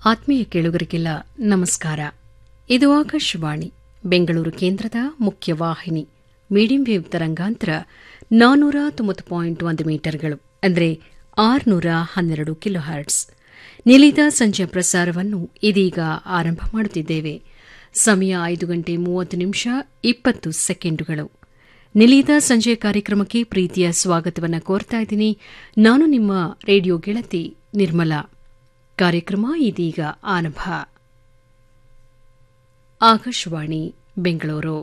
ಆತ್ಮೀಯ ಕೇಳುಗರಿಗೆಲ್ಲ ನಮಸ್ಕಾರ ಇದು ಆಕಾಶವಾಣಿ ಬೆಂಗಳೂರು ಕೇಂದ್ರದ ಮುಖ್ಯ ವಾಹಿನಿ ಮೀಡಿಯಂ ವೇವ್ ತರಂಗಾಂತರ ನಾನ್ನೂರ ತೊಂಬತ್ತು ಪಾಯಿಂಟ್ ಒಂದು ಮೀಟರ್ಗಳು ಅಂದರೆ ಆರುನೂರ ಹನ್ನೆರಡು ಕಿಲೋ ಹರ್ಟ್ಸ್ ನಿಲಿತ ಸಂಜೆ ಪ್ರಸಾರವನ್ನು ಇದೀಗ ಆರಂಭ ಮಾಡುತ್ತಿದ್ದೇವೆ ಸಮಯ ಐದು ಗಂಟೆ ಮೂವತ್ತು ನಿಮಿಷ ಇಪ್ಪತ್ತು ಸೆಕೆಂಡುಗಳು ನಿಲಿತ ಸಂಜೆ ಕಾರ್ಯಕ್ರಮಕ್ಕೆ ಪ್ರೀತಿಯ ಸ್ವಾಗತವನ್ನು ಕೋರ್ತಾ ಇದ್ದೀನಿ ನಾನು ನಿಮ್ಮ ರೇಡಿಯೋ ಗೆಳತಿ ನಿರ್ಮಲಾ ಕಾರ್ಯಕ್ರಮ ಇದೀಗ ಆರಂಭ ಆಕಾಶವಾಣಿ ಬೆಂಗಳೂರು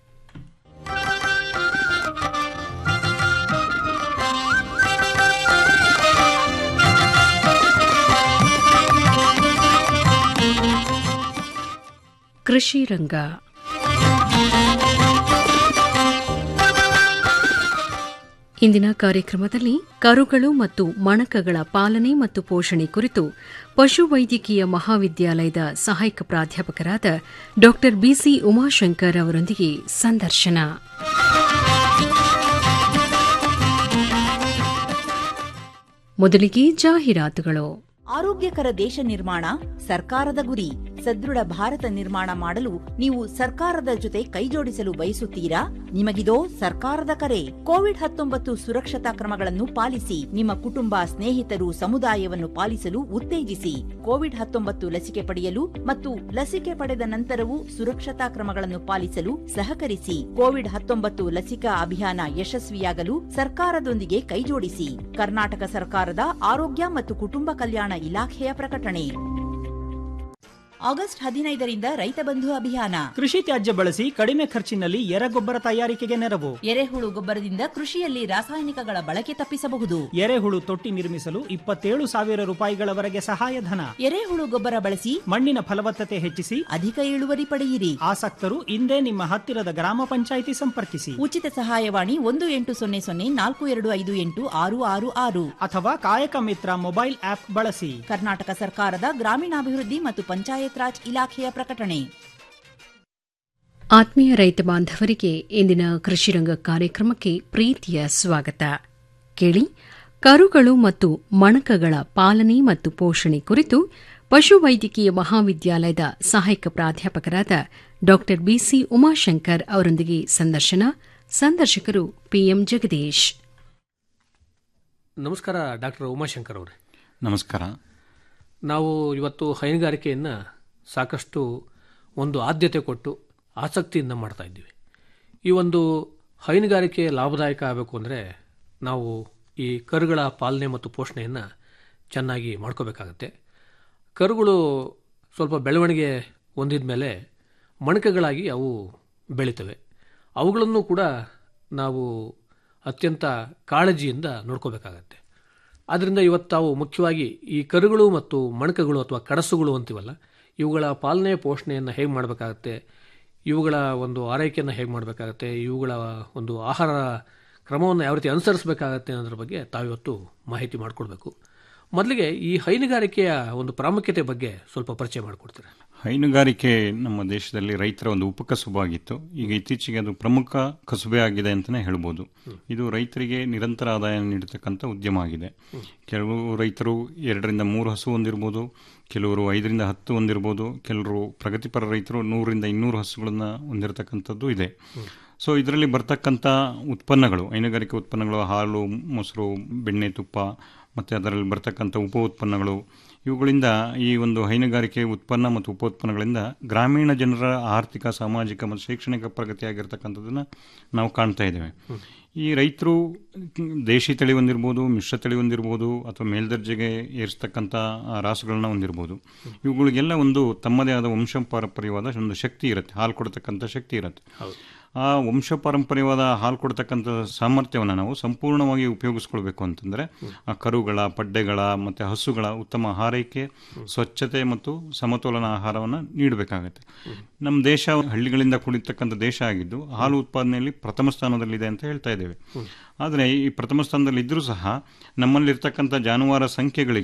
ಕೃಷಿ ರಂಗ ಇಂದಿನ ಕಾರ್ಯಕ್ರಮದಲ್ಲಿ ಕರುಗಳು ಮತ್ತು ಮಣಕಗಳ ಪಾಲನೆ ಮತ್ತು ಪೋಷಣೆ ಕುರಿತು ಪಶುವೈದ್ಯಕೀಯ ಮಹಾವಿದ್ಯಾಲಯದ ಸಹಾಯಕ ಪ್ರಾಧ್ಯಾಪಕರಾದ ಡಾ ಬಿಸಿ ಉಮಾಶಂಕರ್ ಅವರೊಂದಿಗೆ ಸಂದರ್ಶನ ಮೊದಲಿಗೆ ಜಾಹೀರಾತುಗಳು ಆರೋಗ್ಯಕರ ದೇಶ ನಿರ್ಮಾಣ ಸರ್ಕಾರದ ಗುರಿ ಸದೃಢ ಭಾರತ ನಿರ್ಮಾಣ ಮಾಡಲು ನೀವು ಸರ್ಕಾರದ ಜೊತೆ ಕೈಜೋಡಿಸಲು ಬಯಸುತ್ತೀರಾ ನಿಮಗಿದೋ ಸರ್ಕಾರದ ಕರೆ ಕೋವಿಡ್ ಹತ್ತೊಂಬತ್ತು ಸುರಕ್ಷತಾ ಕ್ರಮಗಳನ್ನು ಪಾಲಿಸಿ ನಿಮ್ಮ ಕುಟುಂಬ ಸ್ನೇಹಿತರು ಸಮುದಾಯವನ್ನು ಪಾಲಿಸಲು ಉತ್ತೇಜಿಸಿ ಕೋವಿಡ್ ಹತ್ತೊಂಬತ್ತು ಲಸಿಕೆ ಪಡೆಯಲು ಮತ್ತು ಲಸಿಕೆ ಪಡೆದ ನಂತರವೂ ಸುರಕ್ಷತಾ ಕ್ರಮಗಳನ್ನು ಪಾಲಿಸಲು ಸಹಕರಿಸಿ ಕೋವಿಡ್ ಹತ್ತೊಂಬತ್ತು ಲಸಿಕಾ ಅಭಿಯಾನ ಯಶಸ್ವಿಯಾಗಲು ಸರ್ಕಾರದೊಂದಿಗೆ ಕೈಜೋಡಿಸಿ ಕರ್ನಾಟಕ ಸರ್ಕಾರದ ಆರೋಗ್ಯ ಮತ್ತು ಕುಟುಂಬ ಕಲ್ಯಾಣ ಇಲಾಖೆಯ ಪ್ರಕಟಣೆ ಆಗಸ್ಟ್ ಹದಿನೈದರಿಂದ ರೈತ ಬಂಧು ಅಭಿಯಾನ ಕೃಷಿ ತ್ಯಾಜ್ಯ ಬಳಸಿ ಕಡಿಮೆ ಖರ್ಚಿನಲ್ಲಿ ಎರೆಗೊಬ್ಬರ ತಯಾರಿಕೆಗೆ ನೆರವು ಎರೆಹುಳು ಗೊಬ್ಬರದಿಂದ ಕೃಷಿಯಲ್ಲಿ ರಾಸಾಯನಿಕಗಳ ಬಳಕೆ ತಪ್ಪಿಸಬಹುದು ಎರೆಹುಳು ತೊಟ್ಟಿ ನಿರ್ಮಿಸಲು ಇಪ್ಪತ್ತೇಳು ಸಾವಿರ ರೂಪಾಯಿಗಳವರೆಗೆ ಸಹಾಯಧನ ಎರೆಹುಳು ಗೊಬ್ಬರ ಬಳಸಿ ಮಣ್ಣಿನ ಫಲವತ್ತತೆ ಹೆಚ್ಚಿಸಿ ಅಧಿಕ ಇಳುವರಿ ಪಡೆಯಿರಿ ಆಸಕ್ತರು ಇಂದೇ ನಿಮ್ಮ ಹತ್ತಿರದ ಗ್ರಾಮ ಪಂಚಾಯಿತಿ ಸಂಪರ್ಕಿಸಿ ಉಚಿತ ಸಹಾಯವಾಣಿ ಒಂದು ಎಂಟು ಸೊನ್ನೆ ಸೊನ್ನೆ ನಾಲ್ಕು ಎರಡು ಐದು ಎಂಟು ಆರು ಆರು ಆರು ಅಥವಾ ಕಾಯಕ ಮಿತ್ರ ಮೊಬೈಲ್ ಆಪ್ ಬಳಸಿ ಕರ್ನಾಟಕ ಸರ್ಕಾರದ ಗ್ರಾಮೀಣಾಭಿವೃದ್ಧಿ ಮತ್ತು ಪಂಚಾಯತ್ ರಾಜ್ ಇಲಾಖೆಯ ಪ್ರಕಟಣೆ ಆತ್ಮೀಯ ರೈತ ಬಾಂಧವರಿಗೆ ಇಂದಿನ ಕೃಷಿರಂಗ ಕಾರ್ಯಕ್ರಮಕ್ಕೆ ಪ್ರೀತಿಯ ಸ್ವಾಗತ ಕೇಳಿ ಕರುಗಳು ಮತ್ತು ಮಣಕಗಳ ಪಾಲನೆ ಮತ್ತು ಪೋಷಣೆ ಕುರಿತು ಪಶುವೈದ್ಯಕೀಯ ಮಹಾವಿದ್ಯಾಲಯದ ಸಹಾಯಕ ಪ್ರಾಧ್ಯಾಪಕರಾದ ಡಾ ಬಿಸಿ ಉಮಾಶಂಕರ್ ಅವರೊಂದಿಗೆ ಸಂದರ್ಶನ ಸಂದರ್ಶಕರು ಪಿಎಂ ಜಗದೀಶ್ ನಮಸ್ಕಾರ ಡಾಕ್ಟರ್ ಉಮಾಶಂಕರ್ ಅವರೇ ನಮಸ್ಕಾರ ನಾವು ಇವತ್ತು ಹೈನುಗಾರಿಕೆಯನ್ನು ಸಾಕಷ್ಟು ಒಂದು ಆದ್ಯತೆ ಕೊಟ್ಟು ಆಸಕ್ತಿಯಿಂದ ಮಾಡ್ತಾ ಇದ್ದೀವಿ ಈ ಒಂದು ಹೈನುಗಾರಿಕೆ ಲಾಭದಾಯಕ ಆಗಬೇಕು ಅಂದರೆ ನಾವು ಈ ಕರುಗಳ ಪಾಲನೆ ಮತ್ತು ಪೋಷಣೆಯನ್ನು ಚೆನ್ನಾಗಿ ಮಾಡ್ಕೋಬೇಕಾಗತ್ತೆ ಕರುಗಳು ಸ್ವಲ್ಪ ಬೆಳವಣಿಗೆ ಹೊಂದಿದ ಮೇಲೆ ಮಣಕಗಳಾಗಿ ಅವು ಬೆಳೀತವೆ ಅವುಗಳನ್ನು ಕೂಡ ನಾವು ಅತ್ಯಂತ ಕಾಳಜಿಯಿಂದ ನೋಡ್ಕೋಬೇಕಾಗತ್ತೆ ಆದ್ದರಿಂದ ಇವತ್ತು ತಾವು ಮುಖ್ಯವಾಗಿ ಈ ಕರುಗಳು ಮತ್ತು ಮಣಕಗಳು ಅಥವಾ ಕಡಸುಗಳು ಅಂತೀವಲ್ಲ ಇವುಗಳ ಪಾಲನೆ ಪೋಷಣೆಯನ್ನು ಹೇಗೆ ಮಾಡಬೇಕಾಗತ್ತೆ ಇವುಗಳ ಒಂದು ಆರೈಕೆಯನ್ನು ಹೇಗೆ ಮಾಡಬೇಕಾಗತ್ತೆ ಇವುಗಳ ಒಂದು ಆಹಾರ ಕ್ರಮವನ್ನು ಯಾವ ರೀತಿ ಅನುಸರಿಸಬೇಕಾಗತ್ತೆ ಅನ್ನೋದ್ರ ಬಗ್ಗೆ ತಾವಿವತ್ತು ಮಾಹಿತಿ ಮಾಡಿಕೊಡ್ಬೇಕು ಮೊದಲಿಗೆ ಈ ಹೈನುಗಾರಿಕೆಯ ಒಂದು ಪ್ರಾಮುಖ್ಯತೆ ಬಗ್ಗೆ ಸ್ವಲ್ಪ ಪರಿಚಯ ಮಾಡಿಕೊಡ್ತೀರಾ ಹೈನುಗಾರಿಕೆ ನಮ್ಮ ದೇಶದಲ್ಲಿ ರೈತರ ಒಂದು ಉಪಕಸುಬಾಗಿತ್ತು ಈಗ ಇತ್ತೀಚೆಗೆ ಅದು ಪ್ರಮುಖ ಕಸುಬೆ ಆಗಿದೆ ಅಂತಲೇ ಹೇಳ್ಬೋದು ಇದು ರೈತರಿಗೆ ನಿರಂತರ ಆದಾಯ ನೀಡತಕ್ಕಂಥ ಉದ್ಯಮ ಆಗಿದೆ ಕೆಲವು ರೈತರು ಎರಡರಿಂದ ಮೂರು ಹಸು ಹೊಂದಿರ್ಬೋದು ಕೆಲವರು ಐದರಿಂದ ಹತ್ತು ಹೊಂದಿರ್ಬೋದು ಕೆಲವರು ಪ್ರಗತಿಪರ ರೈತರು ನೂರರಿಂದ ಇನ್ನೂರು ಹಸುಗಳನ್ನು ಹೊಂದಿರತಕ್ಕಂಥದ್ದು ಇದೆ ಸೊ ಇದರಲ್ಲಿ ಬರ್ತಕ್ಕಂಥ ಉತ್ಪನ್ನಗಳು ಹೈನುಗಾರಿಕೆ ಉತ್ಪನ್ನಗಳು ಹಾಲು ಮೊಸರು ಬೆಣ್ಣೆ ತುಪ್ಪ ಮತ್ತು ಅದರಲ್ಲಿ ಬರ್ತಕ್ಕಂಥ ಉಪ ಉತ್ಪನ್ನಗಳು ಇವುಗಳಿಂದ ಈ ಒಂದು ಹೈನುಗಾರಿಕೆ ಉತ್ಪನ್ನ ಮತ್ತು ಉಪ ಉತ್ಪನ್ನಗಳಿಂದ ಗ್ರಾಮೀಣ ಜನರ ಆರ್ಥಿಕ ಸಾಮಾಜಿಕ ಮತ್ತು ಶೈಕ್ಷಣಿಕ ಪ್ರಗತಿಯಾಗಿರ್ತಕ್ಕಂಥದ್ದನ್ನು ನಾವು ಕಾಣ್ತಾ ಇದ್ದೇವೆ ಈ ರೈತರು ದೇಶಿ ತಳಿ ಹೊಂದಿರ್ಬೋದು ಮಿಶ್ರ ತಳಿ ಹೊಂದಿರ್ಬೋದು ಅಥವಾ ಮೇಲ್ದರ್ಜೆಗೆ ಏರಿಸ್ತಕ್ಕಂಥ ರಾಸುಗಳನ್ನ ಹೊಂದಿರ್ಬೋದು ಇವುಗಳಿಗೆಲ್ಲ ಒಂದು ತಮ್ಮದೇ ಆದ ವಂಶ ಪಾರಂಪರ್ಯವಾದ ಒಂದು ಶಕ್ತಿ ಇರುತ್ತೆ ಹಾಲು ಕೊಡ್ತಕ್ಕಂಥ ಶಕ್ತಿ ಇರುತ್ತೆ ಆ ವಂಶ ಪಾರಂಪರ್ಯವಾದ ಹಾಲು ಕೊಡ್ತಕ್ಕಂಥ ಸಾಮರ್ಥ್ಯವನ್ನು ನಾವು ಸಂಪೂರ್ಣವಾಗಿ ಉಪಯೋಗಿಸ್ಕೊಳ್ಬೇಕು ಅಂತಂದರೆ ಆ ಕರುಗಳ ಪಡ್ಡೆಗಳ ಮತ್ತು ಹಸುಗಳ ಉತ್ತಮ ಆರೈಕೆ ಸ್ವಚ್ಛತೆ ಮತ್ತು ಸಮತೋಲನ ಆಹಾರವನ್ನು ನೀಡಬೇಕಾಗತ್ತೆ ನಮ್ಮ ದೇಶ ಹಳ್ಳಿಗಳಿಂದ ಕೂಡಿರ್ತಕ್ಕಂಥ ದೇಶ ಆಗಿದ್ದು ಹಾಲು ಉತ್ಪಾದನೆಯಲ್ಲಿ ಪ್ರಥಮ ಸ್ಥಾನದಲ್ಲಿದೆ ಅಂತ ಹೇಳ್ತಾ ಇದ್ದೇವೆ ಆದರೆ ಈ ಪ್ರಥಮ ಸ್ಥಾನದಲ್ಲಿ ಇದ್ದರೂ ಸಹ ನಮ್ಮಲ್ಲಿರ್ತಕ್ಕಂಥ ಜಾನುವಾರ ಸಂಖ್ಯೆಗಳಿಗೂ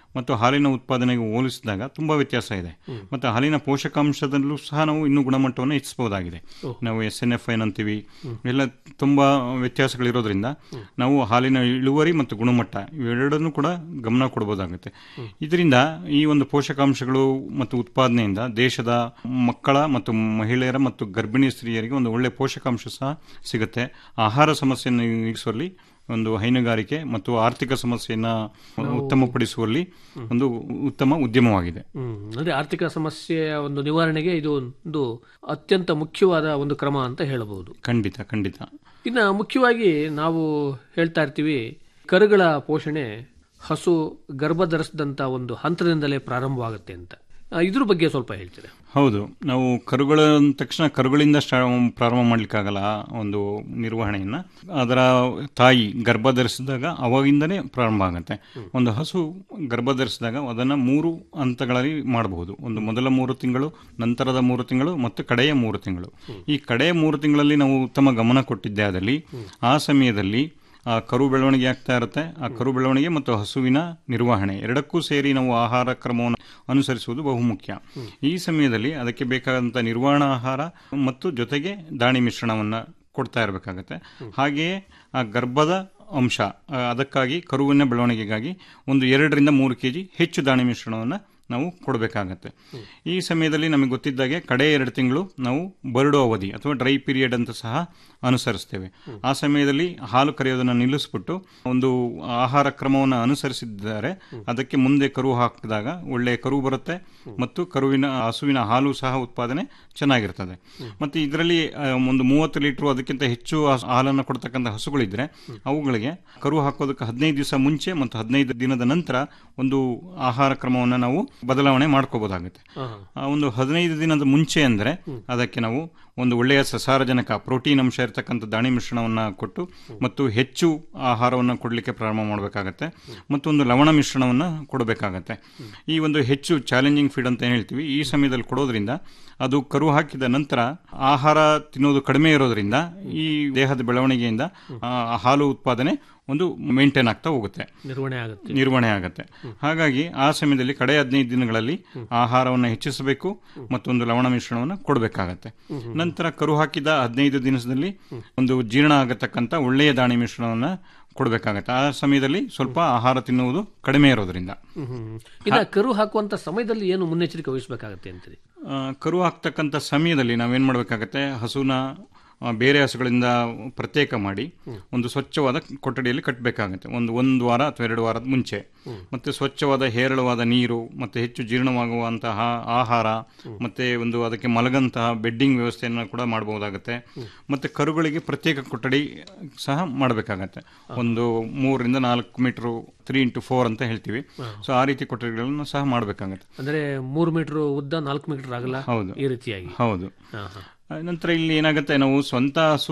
ಮತ್ತು ಹಾಲಿನ ಉತ್ಪಾದನೆಗೆ ಹೋಲಿಸಿದಾಗ ತುಂಬಾ ವ್ಯತ್ಯಾಸ ಇದೆ ಮತ್ತು ಹಾಲಿನ ಪೋಷಕಾಂಶದಲ್ಲೂ ಸಹ ನಾವು ಇನ್ನೂ ಗುಣಮಟ್ಟವನ್ನು ಹೆಚ್ಚಿಸಬಹುದಾಗಿದೆ ನಾವು ಎಸ್ ಎನ್ ಎಫ್ ಏನಂತೀವಿ ಎಲ್ಲ ತುಂಬಾ ವ್ಯತ್ಯಾಸಗಳಿರೋದ್ರಿಂದ ನಾವು ಹಾಲಿನ ಇಳುವರಿ ಮತ್ತು ಗುಣಮಟ್ಟ ಇವೆರಡನ್ನೂ ಕೂಡ ಗಮನ ಕೊಡಬಹುದಾಗುತ್ತೆ ಇದರಿಂದ ಈ ಒಂದು ಪೋಷಕಾಂಶಗಳು ಮತ್ತು ಉತ್ಪಾದನೆಯಿಂದ ದೇಶದ ಮಕ್ಕಳ ಮತ್ತು ಮಹಿಳೆಯರ ಮತ್ತು ಗರ್ಭಿಣಿ ಸ್ತ್ರೀಯರಿಗೆ ಒಂದು ಒಳ್ಳೆ ಪೋಷಕಾಂಶ ಸಹ ಸಿಗುತ್ತೆ ಆಹಾರ ಸಮಸ್ಯೆಯನ್ನು ನೀಗಿಸುವಲ್ಲಿ ಒಂದು ಹೈನುಗಾರಿಕೆ ಮತ್ತು ಆರ್ಥಿಕ ಸಮಸ್ಯೆಯನ್ನ ಉತ್ತಮಪಡಿಸುವಲ್ಲಿ ಒಂದು ಉತ್ತಮ ಉದ್ಯಮವಾಗಿದೆ ಹ್ಮ್ ಅಂದ್ರೆ ಆರ್ಥಿಕ ಸಮಸ್ಯೆಯ ಒಂದು ನಿವಾರಣೆಗೆ ಇದು ಒಂದು ಅತ್ಯಂತ ಮುಖ್ಯವಾದ ಒಂದು ಕ್ರಮ ಅಂತ ಹೇಳಬಹುದು ಖಂಡಿತ ಖಂಡಿತ ಇನ್ನು ಮುಖ್ಯವಾಗಿ ನಾವು ಹೇಳ್ತಾ ಇರ್ತೀವಿ ಕರುಗಳ ಪೋಷಣೆ ಹಸು ಗರ್ಭ ಧರಿಸಿದಂಥ ಒಂದು ಹಂತದಿಂದಲೇ ಪ್ರಾರಂಭವಾಗುತ್ತೆ ಅಂತ ಆ, ಇದ್ರ ಬಗ್ಗೆ ಸ್ವಲ್ಪ ಹೇಳ್ತೀರಾ ಹೌದು ನಾವು ಕರುಗಳ ಅಂದ ತಕ್ಷಣ ಕರುಗಳಿಂದ ಸ್ಟಾ- ಪ್ರಾರಂಭ ಮಾಡ್ಲಿಕ್ಕಾಗಲ್ಲ ಆ ಒಂದು ನಿರ್ವಹಣೆಯನ್ನ ಅದರ ತಾಯಿ ಗರ್ಭ ಧರಿಸಿದಾಗ ಅವಾಗಿಂದನೇ ಪ್ರಾರಂಭ ಆಗುತ್ತೆ ಒಂದು ಹಸು ಗರ್ಭ ಧರಿಸಿದಾಗ ಅದನ್ನ ಮೂರು ಹಂತಗಳಲ್ಲಿ ಮಾಡಬಹುದು ಒಂದು ಮೊದಲ ಮೂರು ತಿಂಗಳು ನಂತರದ ಮೂರು ತಿಂಗಳು ಮತ್ತು ಕಡೆಯ ಮೂರು ತಿಂಗಳು ಈ ಕಡೆಯ ಮೂರು ತಿಂಗಳಲ್ಲಿ ನಾವು ಉತ್ತಮ ಗಮನ ಕೊಟ್ಟಿದ್ದೆ ಆದಲ್ಲಿ ಆ ಸಮಯದಲ್ಲಿ ಆ ಕರು ಬೆಳವಣಿಗೆ ಆಗ್ತಾ ಇರುತ್ತೆ ಆ ಕರು ಬೆಳವಣಿಗೆ ಮತ್ತು ಹಸುವಿನ ನಿರ್ವಹಣೆ ಎರಡಕ್ಕೂ ಸೇರಿ ನಾವು ಆಹಾರ ಕ್ರಮವನ್ನು ಅನುಸರಿಸುವುದು ಬಹುಮುಖ್ಯ ಈ ಸಮಯದಲ್ಲಿ ಅದಕ್ಕೆ ಬೇಕಾದಂಥ ನಿರ್ವಹಣಾ ಆಹಾರ ಮತ್ತು ಜೊತೆಗೆ ದಾಣಿ ಮಿಶ್ರಣವನ್ನು ಕೊಡ್ತಾ ಇರಬೇಕಾಗತ್ತೆ ಹಾಗೆಯೇ ಆ ಗರ್ಭದ ಅಂಶ ಆ, ಅದಕ್ಕಾಗಿ ಕರುವಿನ ಬೆಳವಣಿಗೆಗಾಗಿ ಒಂದು ಎರಡರಿಂದ ಮೂರು ಕೆ ಜಿ ಹೆಚ್ಚು ದಾಣಿ ಮಿಶ್ರಣವನ್ನು ನಾವು ಕೊಡಬೇಕಾಗತ್ತೆ ಈ ಸಮಯದಲ್ಲಿ ನಮಗೆ ಗೊತ್ತಿದ್ದಾಗೆ ಕಡೆ ಎರಡು ತಿಂಗಳು ನಾವು ಬರಡು ಅವಧಿ ಅಥವಾ ಡ್ರೈ ಪೀರಿಯಡ್ ಅಂತ ಸಹ ಅನುಸರಿಸ್ತೇವೆ ಆ ಸಮಯದಲ್ಲಿ ಹಾಲು ಕರೆಯೋದನ್ನು ನಿಲ್ಲಿಸ್ಬಿಟ್ಟು ಒಂದು ಆಹಾರ ಕ್ರಮವನ್ನು ಅನುಸರಿಸಿದ್ದಾರೆ ಅದಕ್ಕೆ ಮುಂದೆ ಕರು ಹಾಕಿದಾಗ ಒಳ್ಳೆಯ ಕರು ಬರುತ್ತೆ ಮತ್ತು ಕರುವಿನ ಹಸುವಿನ ಹಾಲು ಸಹ ಉತ್ಪಾದನೆ ಚೆನ್ನಾಗಿರ್ತದೆ ಮತ್ತು ಇದರಲ್ಲಿ ಆ, ಒಂದು ಮೂವತ್ತು ಲೀಟರ್ ಅದಕ್ಕಿಂತ ಹೆಚ್ಚು ಹಸ್- ಹಾಲನ್ನು ಕೊಡ್ತಕ್ಕಂಥ ಹಸುಗಳಿದ್ರೆ ಅವುಗಳಿಗೆ ಕರು ಹಾಕೋದಕ್ಕೆ ಹದಿನೈದು ದಿವಸ ಮುಂಚೆ ಮತ್ತು ಹದಿನೈದು ದಿನದ ನಂತರ ಒಂದು ಆಹಾರ ಕ್ರಮವನ್ನು ನಾವು ಬದಲಾವಣೆ ಮಾಡ್ಕೋಬಹುದಾಗುತ್ತೆ ಆ ಒಂದು ಹದಿನೈದು ದಿನದ ಮುಂಚೆ ಅಂದರೆ ಅದಕ್ಕೆ ನಾವು ಒಂದು ಒಳ್ಳೆಯ ಸಸಾರಜನಕ ಪ್ರೋಟೀನ್ ಅಂಶ ಇರತಕ್ಕಂಥ ದಾಣಿ ಮಿಶ್ರಣವನ್ನು ಕೊಟ್ಟು ಮತ್ತು ಹೆಚ್ಚು ಆಹಾರವನ್ನು ಕೊಡಲಿಕ್ಕೆ ಪ್ರಾರಂಭ ಮಾಡಬೇಕಾಗತ್ತೆ ಮತ್ತು ಒಂದು ಲವಣ ಮಿಶ್ರಣವನ್ನು ಕೊಡಬೇಕಾಗತ್ತೆ ಈ ಒಂದು ಹೆಚ್ಚು ಚಾಲೆಂಜಿಂಗ್ ಫೀಡ್ ಅಂತ ಏನ್ ಹೇಳ್ತೀವಿ ಈ ಸಮಯದಲ್ಲಿ ಕೊಡೋದ್ರಿಂದ ಅದು ಕರು ಹಾಕಿದ ನಂತರ ಆಹಾರ ತಿನ್ನೋದು ಕಡಿಮೆ ಇರೋದ್ರಿಂದ ಈ ದೇಹದ ಬೆಳವಣಿಗೆಯಿಂದ ಆ, ಹಾಲು ಉತ್ಪಾದನೆ ಒಂದು ಮೇಂಟೈನ್ ಆಗ್ತಾ ಹೋಗುತ್ತೆ ನಿರ್ವಹಣೆ ಆಗುತ್ತೆ ನಿರ್ವಹಣೆ ಆಗುತ್ತೆ ಹಾಗಾಗಿ ಆ ಸಮಯದಲ್ಲಿ ಕಡೆ ಹದಿನೈದು ದಿನಗಳಲ್ಲಿ ಆಹಾರವನ್ನು ಹೆಚ್ಚಿಸಬೇಕು ಮತ್ತೊಂದು ಲವಣ ಮಿಶ್ರಣವನ್ನು ಕೊಡಬೇಕಾಗತ್ತೆ ನಂತರ ಕರು ಹಾಕಿದ ಹದಿನೈದು ದಿನದಲ್ಲಿ ಒಂದು ಜೀರ್ಣ ಆಗತಕ್ಕಂಥ ಒಳ್ಳೆಯ ದಾಣಿ ಮಿಶ್ರಣವನ್ನು ಕೊಡಬೇಕಾಗತ್ತೆ ಆ ಸಮಯದಲ್ಲಿ ಸ್ವಲ್ಪ ಆಹಾರ ತಿನ್ನುವುದು ಕಡಿಮೆ ಇರೋದ್ರಿಂದ ಇನ್ನು ಕರು ಹಾಕುವಂತ ಸಮಯದಲ್ಲಿ ಏನು ಮುನ್ನೆಚ್ಚರಿಕೆ ವಹಿಸಬೇಕಾಗತ್ತೆ ಅಂತೀರಿ ಆ, ಕರು ಹಾಕ್ತಕ್ಕಂಥ ಸಮಯದಲ್ಲಿ ನಾವೇನ್ ಮಾಡಬೇಕಾಗತ್ತೆ ಹಸುನ ಆ, ಬೇರೆ ಹಸುಗಳಿಂದ ಪ್ರತ್ಯೇಕ ಮಾಡಿ ಒಂದು ಸ್ವಚ್ಛವಾದ ಕೊಠಡಿಯಲ್ಲಿ ಕಟ್ಟಬೇಕಾಗತ್ತೆ ಒಂದು ಒಂದು ವಾರ ಅಥವಾ ಎರಡು ವಾರದ ಮುಂಚೆ ಮತ್ತೆ ಸ್ವಚ್ಛವಾದ ಹೇರಳವಾದ ನೀರು ಮತ್ತೆ ಹೆಚ್ಚು ಜೀರ್ಣವಾಗುವಂತಹ ಆಹಾರ ಮತ್ತೆ ಒಂದು ಅದಕ್ಕೆ ಮಲಗಂತಹ ಬೆಡ್ಡಿಂಗ್ ವ್ಯವಸ್ಥೆಯನ್ನು ಕೂಡ ಮಾಡಬಹುದಾಗತ್ತೆ ಮತ್ತೆ ಕರುಗಳಿಗೆ ಪ್ರತ್ಯೇಕ ಕೊಠಡಿ ಸಹ ಮಾಡಬೇಕಾಗತ್ತೆ ಒಂದು ಮೂರರಿಂದ ನಾಲ್ಕು ಮೀಟರ್ ತ್ರೀ ಇಂಟು ಫೋರ್ ಅಂತ ಹೇಳ್ತೀವಿ ಸೊ ಆ ರೀತಿ ಕೊಠಡಿಗಳನ್ನು ಸಹ ಮಾಡಬೇಕಾಗತ್ತೆ ಅಂದ್ರೆ ಮೂರು ಮೀಟರ್ ಉದ್ದ ನಾಲ್ಕು ಮೀಟರ್ ಆಗಲ್ಲ ಹೌದು. ಈ ರೀತಿಯಾಗಿ ಹೌದು ಹಾ, ಹಾ. ಆ, ನಂತರ ಇಲ್ಲಿ ಏನಾಗುತ್ತೆ ನಾವು ಸ್ವಂತ ಹಸು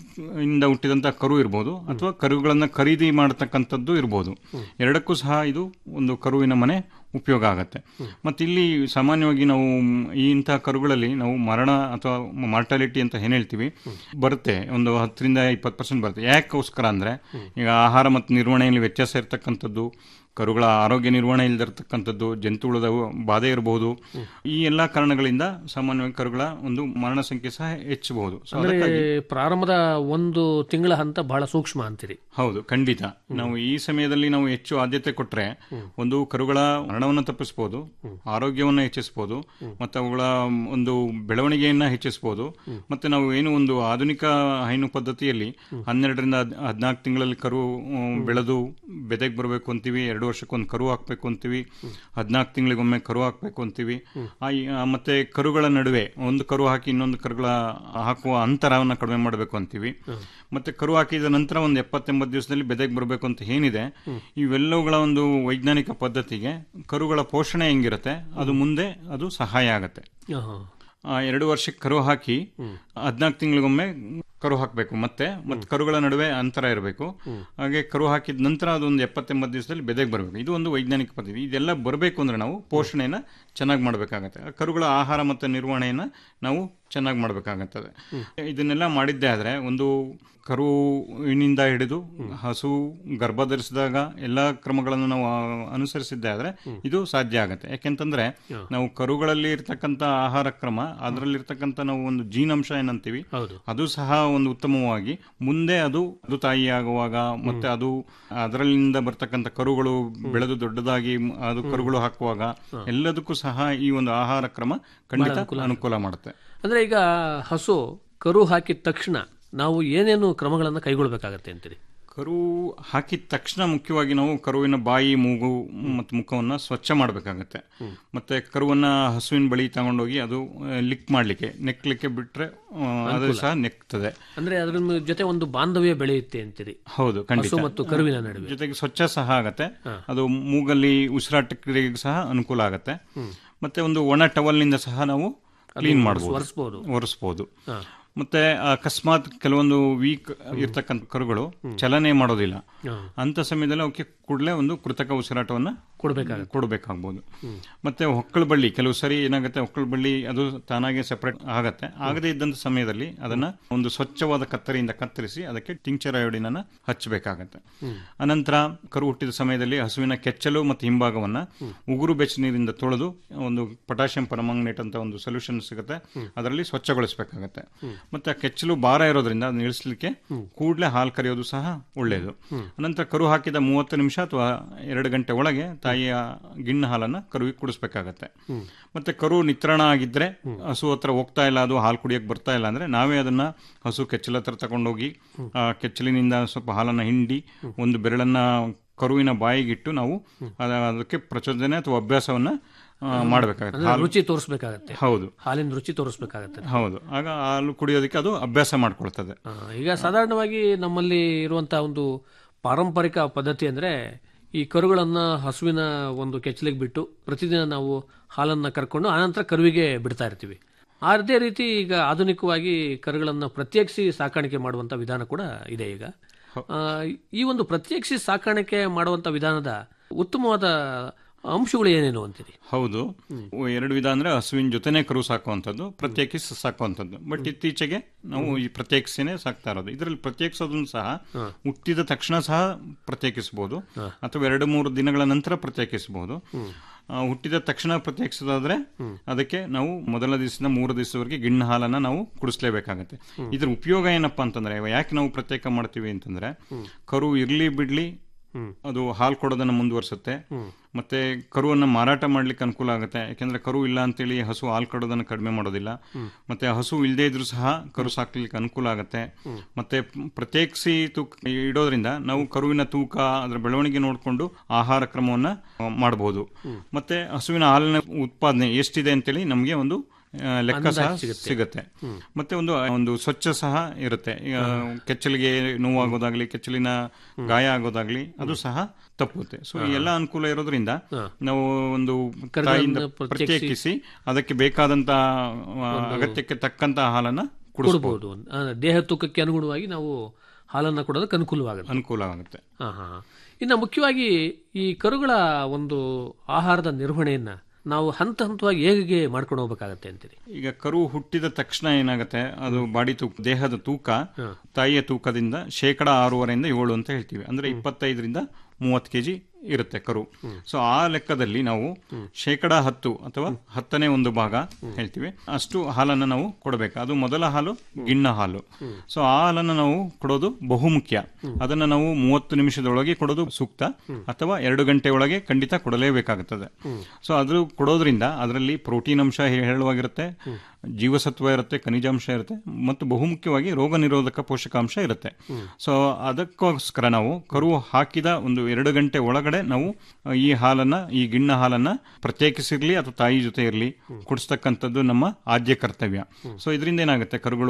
ಇಂದ ಹುಟ್ಟಿದಂತ ಕರು ಇರ್ಬೋದು ಅಥವಾ ಕರುಗಳನ್ನ ಖರೀದಿ ಮಾಡತಕ್ಕಂಥದ್ದು ಇರ್ಬೋದು ಎರಡಕ್ಕೂ ಸಹ ಇದು ಒಂದು ಕರುವಿನ ಮನೆ ಉಪಯೋಗ ಆಗತ್ತೆ ಮತ್ತೆ ಇಲ್ಲಿ ಸಾಮಾನ್ಯವಾಗಿ ನಾವು ಈ ಇಂತಹ ಕರುಗಳಲ್ಲಿ ನಾವು ಮರಣ ಅಥವಾ ಮಾರ್ಟಾಲಿಟಿ ಅಂತ ಏನ್ ಹೇಳ್ತೀವಿ ಬರುತ್ತೆ ಒಂದು ಹತ್ತರಿಂದ ಇಪ್ಪತ್ತು ಪರ್ಸೆಂಟ್ ಬರುತ್ತೆ ಯಾಕೋಸ್ಕರ ಅಂದ್ರೆ ಈಗ ಆಹಾರ ಮತ್ತು ನಿರ್ವಹಣೆಯಲ್ಲಿ ವ್ಯತ್ಯಾಸ ಇರತಕ್ಕಂಥದ್ದು ಕರುಗಳ ಆರೋಗ್ಯ ನಿರ್ವಹಣೆ ಇಲ್ಲದಿರತಕ್ಕಂಥದ್ದು ಜಂತುಹುಳದ ಬಾಧೆ ಇರಬಹುದು ಈ ಎಲ್ಲಾ ಕಾರಣಗಳಿಂದ ಸಾಮಾನ್ಯವಾಗಿ ಕರುಗಳ ಒಂದು ಮರಣ ಸಂಖ್ಯೆ ಸಹ ಹೆಚ್ಚಬಹುದು ಸೊ ಅಂದ್ರೆ ಅದಕ್ಕಾಗಿ ಪ್ರಾರಂಭದ ಒಂದು ತಿಂಗಳ ಹಂತ ಬಹಳ ಸೂಕ್ಷ್ಮ ಅಂತೀರಿ ಹೌದು ಖಂಡಿತ ನಾವು ಈ ಸಮಯದಲ್ಲಿ ನಾವು ಹೆಚ್ಚು ಆದ್ಯತೆ ಕೊಟ್ರೆ ಒಂದು ಕರುಗಳ ಮರಣವನ್ನು ತಪ್ಪಿಸಬಹುದು ಆರೋಗ್ಯವನ್ನು ಹೆಚ್ಚಿಸಬಹುದು ಮತ್ತು ಅವುಗಳ ಒಂದು ಬೆಳವಣಿಗೆಯನ್ನ ಹೆಚ್ಚಿಸಬಹುದು ಮತ್ತೆ ನಾವು ಏನು ಒಂದು ಆಧುನಿಕ ಹೈನು ಪದ್ಧತಿಯಲ್ಲಿ ಹನ್ನೆರಡರಿಂದ ಹದ್- ಹದ್ನಾಲ್ಕು ತಿಂಗಳಲ್ಲಿ ಕರು ಉಮ್, ಬೆಳೆದು ಬೆದೆಗೆ ಬರಬೇಕು ಅಂತೀವಿ ಎರಡು ವರ್ಷಕ್ಕೊಂದು ಕರು ಹಾಕ್ಬೇಕು ಅಂತೀವಿ ಹದಿನಾಲ್ಕು ತಿಂಗಳಿಗೊಮ್ಮೆ ಕರು ಹಾಕ್ಬೇಕು ಅಂತೀವಿ ಆ ಈ- ಆ, ಮತ್ತೆ ಕರುಗಳ ನಡುವೆ ಒಂದು ಕರು ಹಾಕಿ ಇನ್ನೊಂದು ಕರುಗಳ ಹಾಕುವ ಅಂತರವನ್ನು ಕಡಿಮೆ ಮಾಡಬೇಕು ಅಂತೀವಿ ಮತ್ತೆ ಕರು ಹಾಕಿದ ನಂತರ ಒಂದು ಎಪ್ಪತ್ತೆಂಬತ್ತು ದಿವಸದಲ್ಲಿ ಬೆದೆಗೆ ಬರಬೇಕು ಅಂತ ಏನಿದೆ ಇವೆಲ್ಲವುಗಳ ಒಂದು ವೈಜ್ಞಾನಿಕ ಪದ್ಧತಿಗೆ ಕರುಗಳ ಪೋಷಣೆ ಹೆಂಗಿರುತ್ತೆ ಅದು ಮುಂದೆ ಅದು ಸಹಾಯ ಆಗತ್ತೆ ಆಹಾ. ಆ ಎರಡು ವರ್ಷಕ್ಕೆ ಕರು ಹಾಕಿ ಹದಿನಾಲ್ಕು ತಿಂಗಳಿಗೊಮ್ಮೆ ಕರು ಹಾಕಬೇಕು ಮತ್ತೆ ಮತ್ತೆ ಕರುಗಳ ನಡುವೆ ಅಂತರ ಇರಬೇಕು ಹಾಗೆ ಕರು ಹಾಕಿದ ನಂತರ ಅದೊಂದು ಎಪ್ಪತ್ತೆಂಬತ್ತು ದಿವಸದಲ್ಲಿ ಬೆದೆಗೆ ಬರಬೇಕು ಇದು ಒಂದು ವೈಜ್ಞಾನಿಕ ಪದ್ಧತಿ ಇದೆಲ್ಲ ಬರಬೇಕು ಅಂದ್ರೆ ನಾವು ಪೋಷಣೆಯನ್ನು ಚೆನ್ನಾಗಿ ಮಾಡಬೇಕಾಗತ್ತೆ ಕರುಗಳ ಆಹಾರ ಮತ್ತು ನಿರ್ವಹಣೆಯನ್ನು ನಾವು ಚೆನ್ನಾಗಿ ಮಾಡಬೇಕಾಗತ್ತದೆ ಇದನ್ನೆಲ್ಲ ಮಾಡಿದ್ದೇ ಆದರೆ ಒಂದು ಕರುವಿನಿಂದ ಹಿಡಿದು ಹಸು ಗರ್ಭ ಧರಿಸಿದಾಗ ಎಲ್ಲ ಕ್ರಮಗಳನ್ನು ನಾವು ಆ, ಅನುಸರಿಸಿದ್ದೇ ಆದರೆ ಇದು ಸಾಧ್ಯ ಆಗುತ್ತೆ ಯಾಕೆಂತಂದ್ರೆ ನಾವು ಕರುಗಳಲ್ಲಿ ಇರ್ತಕ್ಕಂಥ ಆಹಾರ ಕ್ರಮ ಅದರಲ್ಲಿರ್ತಕ್ಕಂಥ ನಾವು ಒಂದು ಜೀನಂಶ ಏನಂತೀವಿ ಹೌದು ಅದು ಸಹ ಒಂದು ಉತ್ತಮವಾಗಿ ಮುಂದೆ ಅದು ಅದು ತಾಯಿ ಆಗುವಾಗ ಮತ್ತೆ ಅದು ಅದರಲ್ಲಿಂದ ಬರ್ತಕ್ಕಂಥ ಕರುಗಳು ಬೆಳೆದು ದೊಡ್ಡದಾಗಿ ಮ್- ಅದು ಕರುಗಳು ಹಾಕುವಾಗ ಎಲ್ಲದಕ್ಕೂ ಸಹ ಈ ಒಂದು ಆಹಾರ ಕ್ರಮ ಖಂಡಿತ ಅನುಕೂಲ ಮಾಡುತ್ತೆ ಅಂದ್ರೆ ಈಗ ಹಸು ಕರು ಹಾಕಿದ ತಕ್ಷಣ ನಾವು ಏನೇನು ಕ್ರಮಗಳನ್ನು ಕೈಗೊಳ್ಳಬೇಕಾಗತ್ತೆ ಅಂತೀರಿ ಕರು ಹಾಕಿದ ತಕ್ಷಣ ಮುಖ್ಯವಾಗಿ ನಾವು ಕರುವಿನ ಬಾಯಿ ಮೂಗು ಮತ್ತು ಮುಖವನ್ನು ಸ್ವಚ್ಛ ಮಾಡಬೇಕಾಗತ್ತೆ ಮತ್ತೆ ಕರುವನ್ನ ಹಸುವಿನ ಬಳಿ ತಗೊಂಡೋಗಿ ಅದು ಆ, ಲಿಕ್ ಮಾಡಲಿಕ್ಕೆ ನೆಕ್ಲಿಕ್ಕೆ ಬಿಟ್ರೆ ಆ, ಅದು ಸಹ ನೆಕ್ತದೆ ಅಂದ್ರೆ ಅದ್ರ ಜೊತೆ ಒಂದು ಬಾಂಧವ್ಯ ಬೆಳೆಯುತ್ತೆ ಅಂತೀರಿ ಹೌದು ಹಸು ಖಂಡಿತ ಮತ್ತು ಕರುವಿನ ನಡುವೆ ಜೊತೆಗೆ ಸ್ವಚ್ಛ ಸಹ ಆಗತ್ತೆ ಅದು ಮೂಗಲ್ಲಿ ಉಸಿರಾಟಕ್ಕೆ ಸಹ ಅನುಕೂಲ ಆಗತ್ತೆ ಮತ್ತೆ ಒಂದು ಒಣ ಟವಲ್ನಿಂದ ಸಹ ನಾವು ಕ್ಲೀನ್ ಮಾಡಬಹುದು ಒರೆಸ್ಬೋದು ಒರೆಸ್ಬೋದು ಮತ್ತೆ ಅಕಸ್ಮಾತ್ ಕೆಲವೊಂದು ವೀಕ್ ಇರ್ತಕ್ಕಂಥ ಕರುಗಳು ಚಲನೆ ಮಾಡೋದಿಲ್ಲ ಅಂತ ಸಮಯದಲ್ಲಿ ಅವಕ್ಕೆ ಕೂಡಲೇ ಒಂದು ಕೃತಕ ಉಸಿರಾಟವನ್ನ ಕೊಡ್ಬೇಕಾಗತ್ತೆ. ಕೊಡಬೇಕಾಗ್ಬೋದು ಮತ್ತೆ ಹೊಕ್ಕಳ ಬಳ್ಳಿ ಕೆಲವು ಸರಿ ಏನಾಗುತ್ತೆ ಹೊಕ್ಕಳ ಬಳ್ಳಿ ಅದು ತಾನಾಗೆ ಸೆಪರೇಟ್ ಆಗತ್ತೆ ಆಗದೇ ಇದ್ದಂತ ಸಮಯದಲ್ಲಿ ಅದನ್ನ ಒಂದು ಸ್ವಚ್ಛವಾದ ಕತ್ತರಿಯಿಂದ ಕತ್ತರಿಸಿ ಅದಕ್ಕೆ ಟಿಂಕ್ಚರ್ ಅಯೋಡಿನ ಹಚ್ಚಬೇಕಾಗತ್ತೆ ಅನಂತರ ಕರು ಹುಟ್ಟಿದ ಸಮಯದಲ್ಲಿ ಹಸುವಿನ ಕೆಚ್ಚಲು ಮತ್ತು ಹಿಂಭಾಗವನ್ನ ಉಗುರು ಬೆಚ್ಚ ನೀರಿಂದ ತೊಳೆದು ಒಂದು ಪೊಟ್ಯಾಷಿಯಂ ಪರಮಾಂಗನೇಟ್ ಅಂತ ಒಂದು ಸೊಲ್ಯೂಷನ್ ಸಿಗುತ್ತೆ ಅದರಲ್ಲಿ ಸ್ವಚ್ಛಗೊಳಿಸಬೇಕಾಗತ್ತೆ ಮತ್ತೆ ಆ ಕೆಚ್ಚಲು ಭಾರ ಇರೋದ್ರಿಂದ ಅದನ್ನ ಇಳಿಸ್ಲಿಕ್ಕೆ ಕೂಡಲೇ ಹಾಲು ಕರೆಯೋದು ಸಹ ಒಳ್ಳೆಯದು ಅನಂತರ ಕರು ಹಾಕಿದ ಮೂವತ್ತು ನಿಮಿಷ ಅಥವಾ ಎರಡು ಗಂಟೆ ಒಳಗೆ ತಾಯಿಯ ಗಿಣ್ಣು ಹಾಲನ್ನ ಕರುವಿಗೆ ಕುಡಿಸ್ಬೇಕಾಗತ್ತೆ ಮತ್ತೆ ಕರು ನಿತ್ರಣ ಆಗಿದ್ರೆ ಹಸು ಹತ್ರ ಹೋಗ್ತಾ ಇಲ್ಲ ಅದು ಹಾಲು ಕುಡಿಯಕ್ಕೆ ಬರ್ತಾ ಇಲ್ಲ ಅಂದ್ರೆ ನಾವೇ ಅದನ್ನ ಹಸು ಕೆಚ್ಚಲ ಹತ್ರ ತಗೊಂಡೋಗಿ ಆ ಕೆಚ್ಚಲಿನಿಂದ ಸ್ವಲ್ಪ ಹಾಲನ್ನ ಹಿಂಡಿ ಒಂದು ಬೆರಳನ್ನ ಕರುವಿನ ಬಾಯಿಗಿಟ್ಟು ನಾವು ಅದ- ಅದಕ್ಕೆ ಪ್ರಚೋದನೆ ಅಥವಾ ಅಭ್ಯಾಸವನ್ನ ಮಾಡಬೇಕಾಗತ್ತೆ ಅಂದ್ರೆ ರುಚಿ ತೋರಿಸ್ಬೇಕಾಗತ್ತೆ ಹೌದು ಹಾಲಿನ ರುಚಿ ತೋರಿಸ್ಬೇಕಾಗತ್ತೆ ಹೌದು ಆಗ ಹಾಲು ಕುಡಿಯೋದಕ್ಕೆ ಅದು ಅಭ್ಯಾಸ ಮಾಡ್ಕೊಳ್ತದೆ ಆ, ಈಗ ಸಾಧಾರಣವಾಗಿ ನಮ್ಮಲ್ಲಿ ಇರುವಂತಹ ಒಂದು ಪಾರಂಪರಿಕ ಪದ್ಧತಿ ಅಂದ್ರೆ ಈ ಕರುಗಳನ್ನ ಹಸುವಿನ ಒಂದು ಕೆಚ್ಚಲಿಗೆ ಬಿಟ್ಟು ಪ್ರತಿದಿನ ನಾವು ಹಾಲನ್ನ ಕರ್ಕೊಂಡು ಆನಂತರ ಕರುವಿಗೆ ಬಿಡ್ತಾ ಇರ್ತೀವಿ ಅದೇ ರೀತಿ ಈಗ ಆಧುನಿಕವಾಗಿ ಕರುಗಳನ್ನ ಪ್ರತ್ಯೇಕಿಸಿ ಸಾಕಾಣಿಕೆ ಮಾಡುವಂತ ವಿಧಾನ ಕೂಡ ಇದೆ ಈಗ ಆ, ಈ ಒಂದು ಪ್ರತ್ಯೇಕಿಸಿ ಸಾಕಾಣಿಕೆ ಮಾಡುವಂತ ವಿಧಾನದ ಉತ್ತಮವಾದ ಅಂಶಗಳು ಏನೇನು ಅಂತೀರಿ ಹೌದು ಎರಡು ವಿಧ ಅಂದ್ರೆ ಹಸುವಿನ ಜೊತೆನೆ ಕರು ಸಾಕುವಂಥದ್ದು ಪ್ರತ್ಯೇಕಿಸಿ ಸಾಕುವಂಥದ್ದು ಬಟ್ ಇತ್ತೀಚೆಗೆ ನಾವು ಈ ಪ್ರತ್ಯೇಕಿಸಿನೇ ಸಾಕ್ತಾ ಇರೋದು ಇದರಲ್ಲಿ ಪ್ರತ್ಯೇಕಿಸೋದನ್ನು ಸಹ ಹುಟ್ಟಿದ ತಕ್ಷಣ ಸಹ ಪ್ರತ್ಯೇಕಿಸಬಹುದು ಅಥವಾ ಎರಡು ಮೂರು ದಿನಗಳ ನಂತರ ಪ್ರತ್ಯೇಕಿಸಬಹುದು ಆ, ಹುಟ್ಟಿದ ತಕ್ಷಣ ಪ್ರತ್ಯೇಕಿಸೋದಾದ್ರೆ ಅದಕ್ಕೆ ನಾವು ಮೊದಲ ದಿವಸದಿಂದ ಮೂರು ದಿವಸದವರೆಗೆ ಗಿಣ್ಣು ಹಾಲನ್ನ ನಾವು ಕುಡಿಸ್ಲೇಬೇಕಾಗತ್ತೆ ಇದ್ರ ಉಪಯೋಗ ಏನಪ್ಪಾ ಅಂತಂದ್ರೆ ಯಾಕೆ ನಾವು ಪ್ರತ್ಯೇಕ ಮಾಡ್ತೀವಿ ಅಂತಂದ್ರೆ ಕರು ಇರ್ಲಿ ಬಿಡ್ಲಿ ಅದು ಹಾಲು ಕೊಡೋದನ್ನ ಮುಂದುವರಿಸುತ್ತೆ ಮತ್ತೆ ಕರುವನ್ನ ಮಾರಾಟ ಮಾಡ್ಲಿಕ್ಕೆ ಅನುಕೂಲ ಆಗುತ್ತೆ ಯಾಕೆಂದ್ರೆ ಕರು ಇಲ್ಲ ಅಂತೇಳಿ ಹಸು ಹಾಲು ಕೊಡೋದನ್ನ ಕಡಿಮೆ ಮಾಡೋದಿಲ್ಲ ಮತ್ತೆ ಹಸು ಇಲ್ಲದೆ ಇದ್ರೂ ಸಹ ಕರು ಸಾಕ್ಲಿಕ್ಕೆ ಅನುಕೂಲ ಆಗುತ್ತೆ ಮತ್ತೆ ಪ್ರತ್ಯೇಕಿಸಿ ತೂಕ ಇಡೋದ್ರಿಂದ ನಾವು ಕರುವಿನ ತೂಕ ಅದರ ಬೆಳವಣಿಗೆ ನೋಡಿಕೊಂಡು ಆಹಾರ ಕ್ರಮವನ್ನ ಆ, ಮಾಡಬಹುದು ಮತ್ತೆ ಹಸುವಿನ ಹಾಲಿನ ಉತ್ಪಾದನೆ ಎಷ್ಟಿದೆ ಅಂತೇಳಿ ನಮಗೆ ಒಂದು ಆ, ಲೆಕ್ಕ ಸಹ ಸಿಗುತ್ತೆ ಮತ್ತೆ ಒಂದು ಒಂದು ಸ್ವಚ್ಛ ಸಹ ಇರುತ್ತೆ ಈಗ ಕೆಚ್ಚಲಿಗೆ ನೋವಾಗೋದಾಗ್ಲಿ ಕೆಚ್ಚಲಿನ ಗಾಯ ಆಗೋದಾಗ್ಲಿ ಅದು ಸಹ ತಪ್ಪುತ್ತೆ ಸೊ ಈ ಎಲ್ಲ ಅನುಕೂಲ ಇರೋದ್ರಿಂದ ನಾವು ಒಂದು ತಾಯಿಯಿಂದ ಪ್ರತ್ಯೇಕಿಸಿ ಅದಕ್ಕೆ ಬೇಕಾದಂತ ಆ, ಅಗತ್ಯಕ್ಕೆ ತಕ್ಕಂತ ಹಾಲನ್ನ ಕುಡಿಸಬಹುದು ಕೊಡಬಹುದು ಆ, ದೇಹ ತೂಕಕ್ಕೆ ಅನುಗುಣವಾಗಿ ನಾವು ಹಾಲನ್ನ ಕೊಡೋದಕ್ಕೆ ಅನುಕೂಲವಾಗುತ್ತೆ ಅನುಕೂಲ ಆಗುತ್ತೆ ಹಾ ಹಾ ಹಾ. ಇನ್ನು ಮುಖ್ಯವಾಗಿ ಈ ಕರುಗಳ ಒಂದು ಆಹಾರದ ನಿರ್ವಹಣೆಯನ್ನ ನಾವು ಹಂತ ಹಂತವಾಗಿ ಹೇಗೆ ಮಾಡ್ಕೊಂಡು ಹೋಗ್ಬೇಕಾಗತ್ತೆ ಅಂತೀರಿ ಈಗ ಕರು ಹುಟ್ಟಿದ ತಕ್ಷಣ ಏನಾಗುತ್ತೆ ಅದು ಬಾಡಿ ತೂಕ ದೇಹದ ತೂಕ ತಾಯಿಯ ತೂಕದಿಂದ ಶೇಕಡ ಆರೂವರೆಯಿಂದ ಏಳು ಅಂತ ಹೇಳ್ತೀವಿ ಅಂದ್ರೆ ಇಪ್ಪತ್ತೈದರಿಂದ ಮೂವತ್ತು ಕೆಜಿ ಇರುತ್ತೆ ಕರು ಸೊ ಆ ಲೆಕ್ಕದಲ್ಲಿ ನಾವು ಶೇಕಡ ಹತ್ತು ಅಥವಾ ಹತ್ತನೇ ಒಂದು ಭಾಗ ಹೇಳ್ತೀವಿ ಅಷ್ಟು ಹಾಲನ್ನು ನಾವು ಕೊಡಬೇಕು ಅದು ಮೊದಲ ಹಾಲು ಗಿಣ್ಣ ಹಾಲು ಸೊ ಆ ಹಾಲನ್ನು ನಾವು ಕೊಡೋದು ಬಹುಮುಖ್ಯ ಅದನ್ನು ನಾವು ಮೂವತ್ತು ನಿಮಿಷದೊಳಗೆ ಕೊಡೋದು ಸೂಕ್ತ ಅಥವಾ ಎರಡು ಗಂಟೆ ಒಳಗೆ ಖಂಡಿತ ಕೊಡಲೇಬೇಕಾಗುತ್ತದೆ ಸೊ ಅದು ಕೊಡೋದ್ರಿಂದ ಅದರಲ್ಲಿ ಪ್ರೋಟೀನ್ ಅಂಶ ಹೇ- ಹೇರಳವಾಗಿರುತ್ತೆ ಜೀವಸತ್ವ ಇರುತ್ತೆ ಖನಿಜಾಂಶ ಇರುತ್ತೆ ಮತ್ತು ಬಹುಮುಖ್ಯವಾಗಿ ರೋಗ ನಿರೋಧಕ ಪೋಷಕಾಂಶ ಇರುತ್ತೆ ಸೊ ಅದಕ್ಕೋಸ್ಕರ ನಾವು ಕರು ಹಾಕಿದ ಒಂದು ಎರಡು ಗಂಟೆ ಒಳಗಡೆ ನಾವು ಈ ಹಾಲನ್ನ ಈ ಗಿಣ್ಣ ಹಾಲನ್ನ ಪ್ರತ್ಯೇಕಿಸಿರ್ಲಿ ಅಥವಾ ತಾಯಿ ಜೊತೆ ಇರಲಿ ಕುಡಿಸ್ತಕ್ಕಂಥದ್ದು ನಮ್ಮ ಆದ್ಯ ಕರ್ತವ್ಯ ಸೊ ಇದರಿಂದ ಏನಾಗುತ್ತೆ ಕರುಗಳು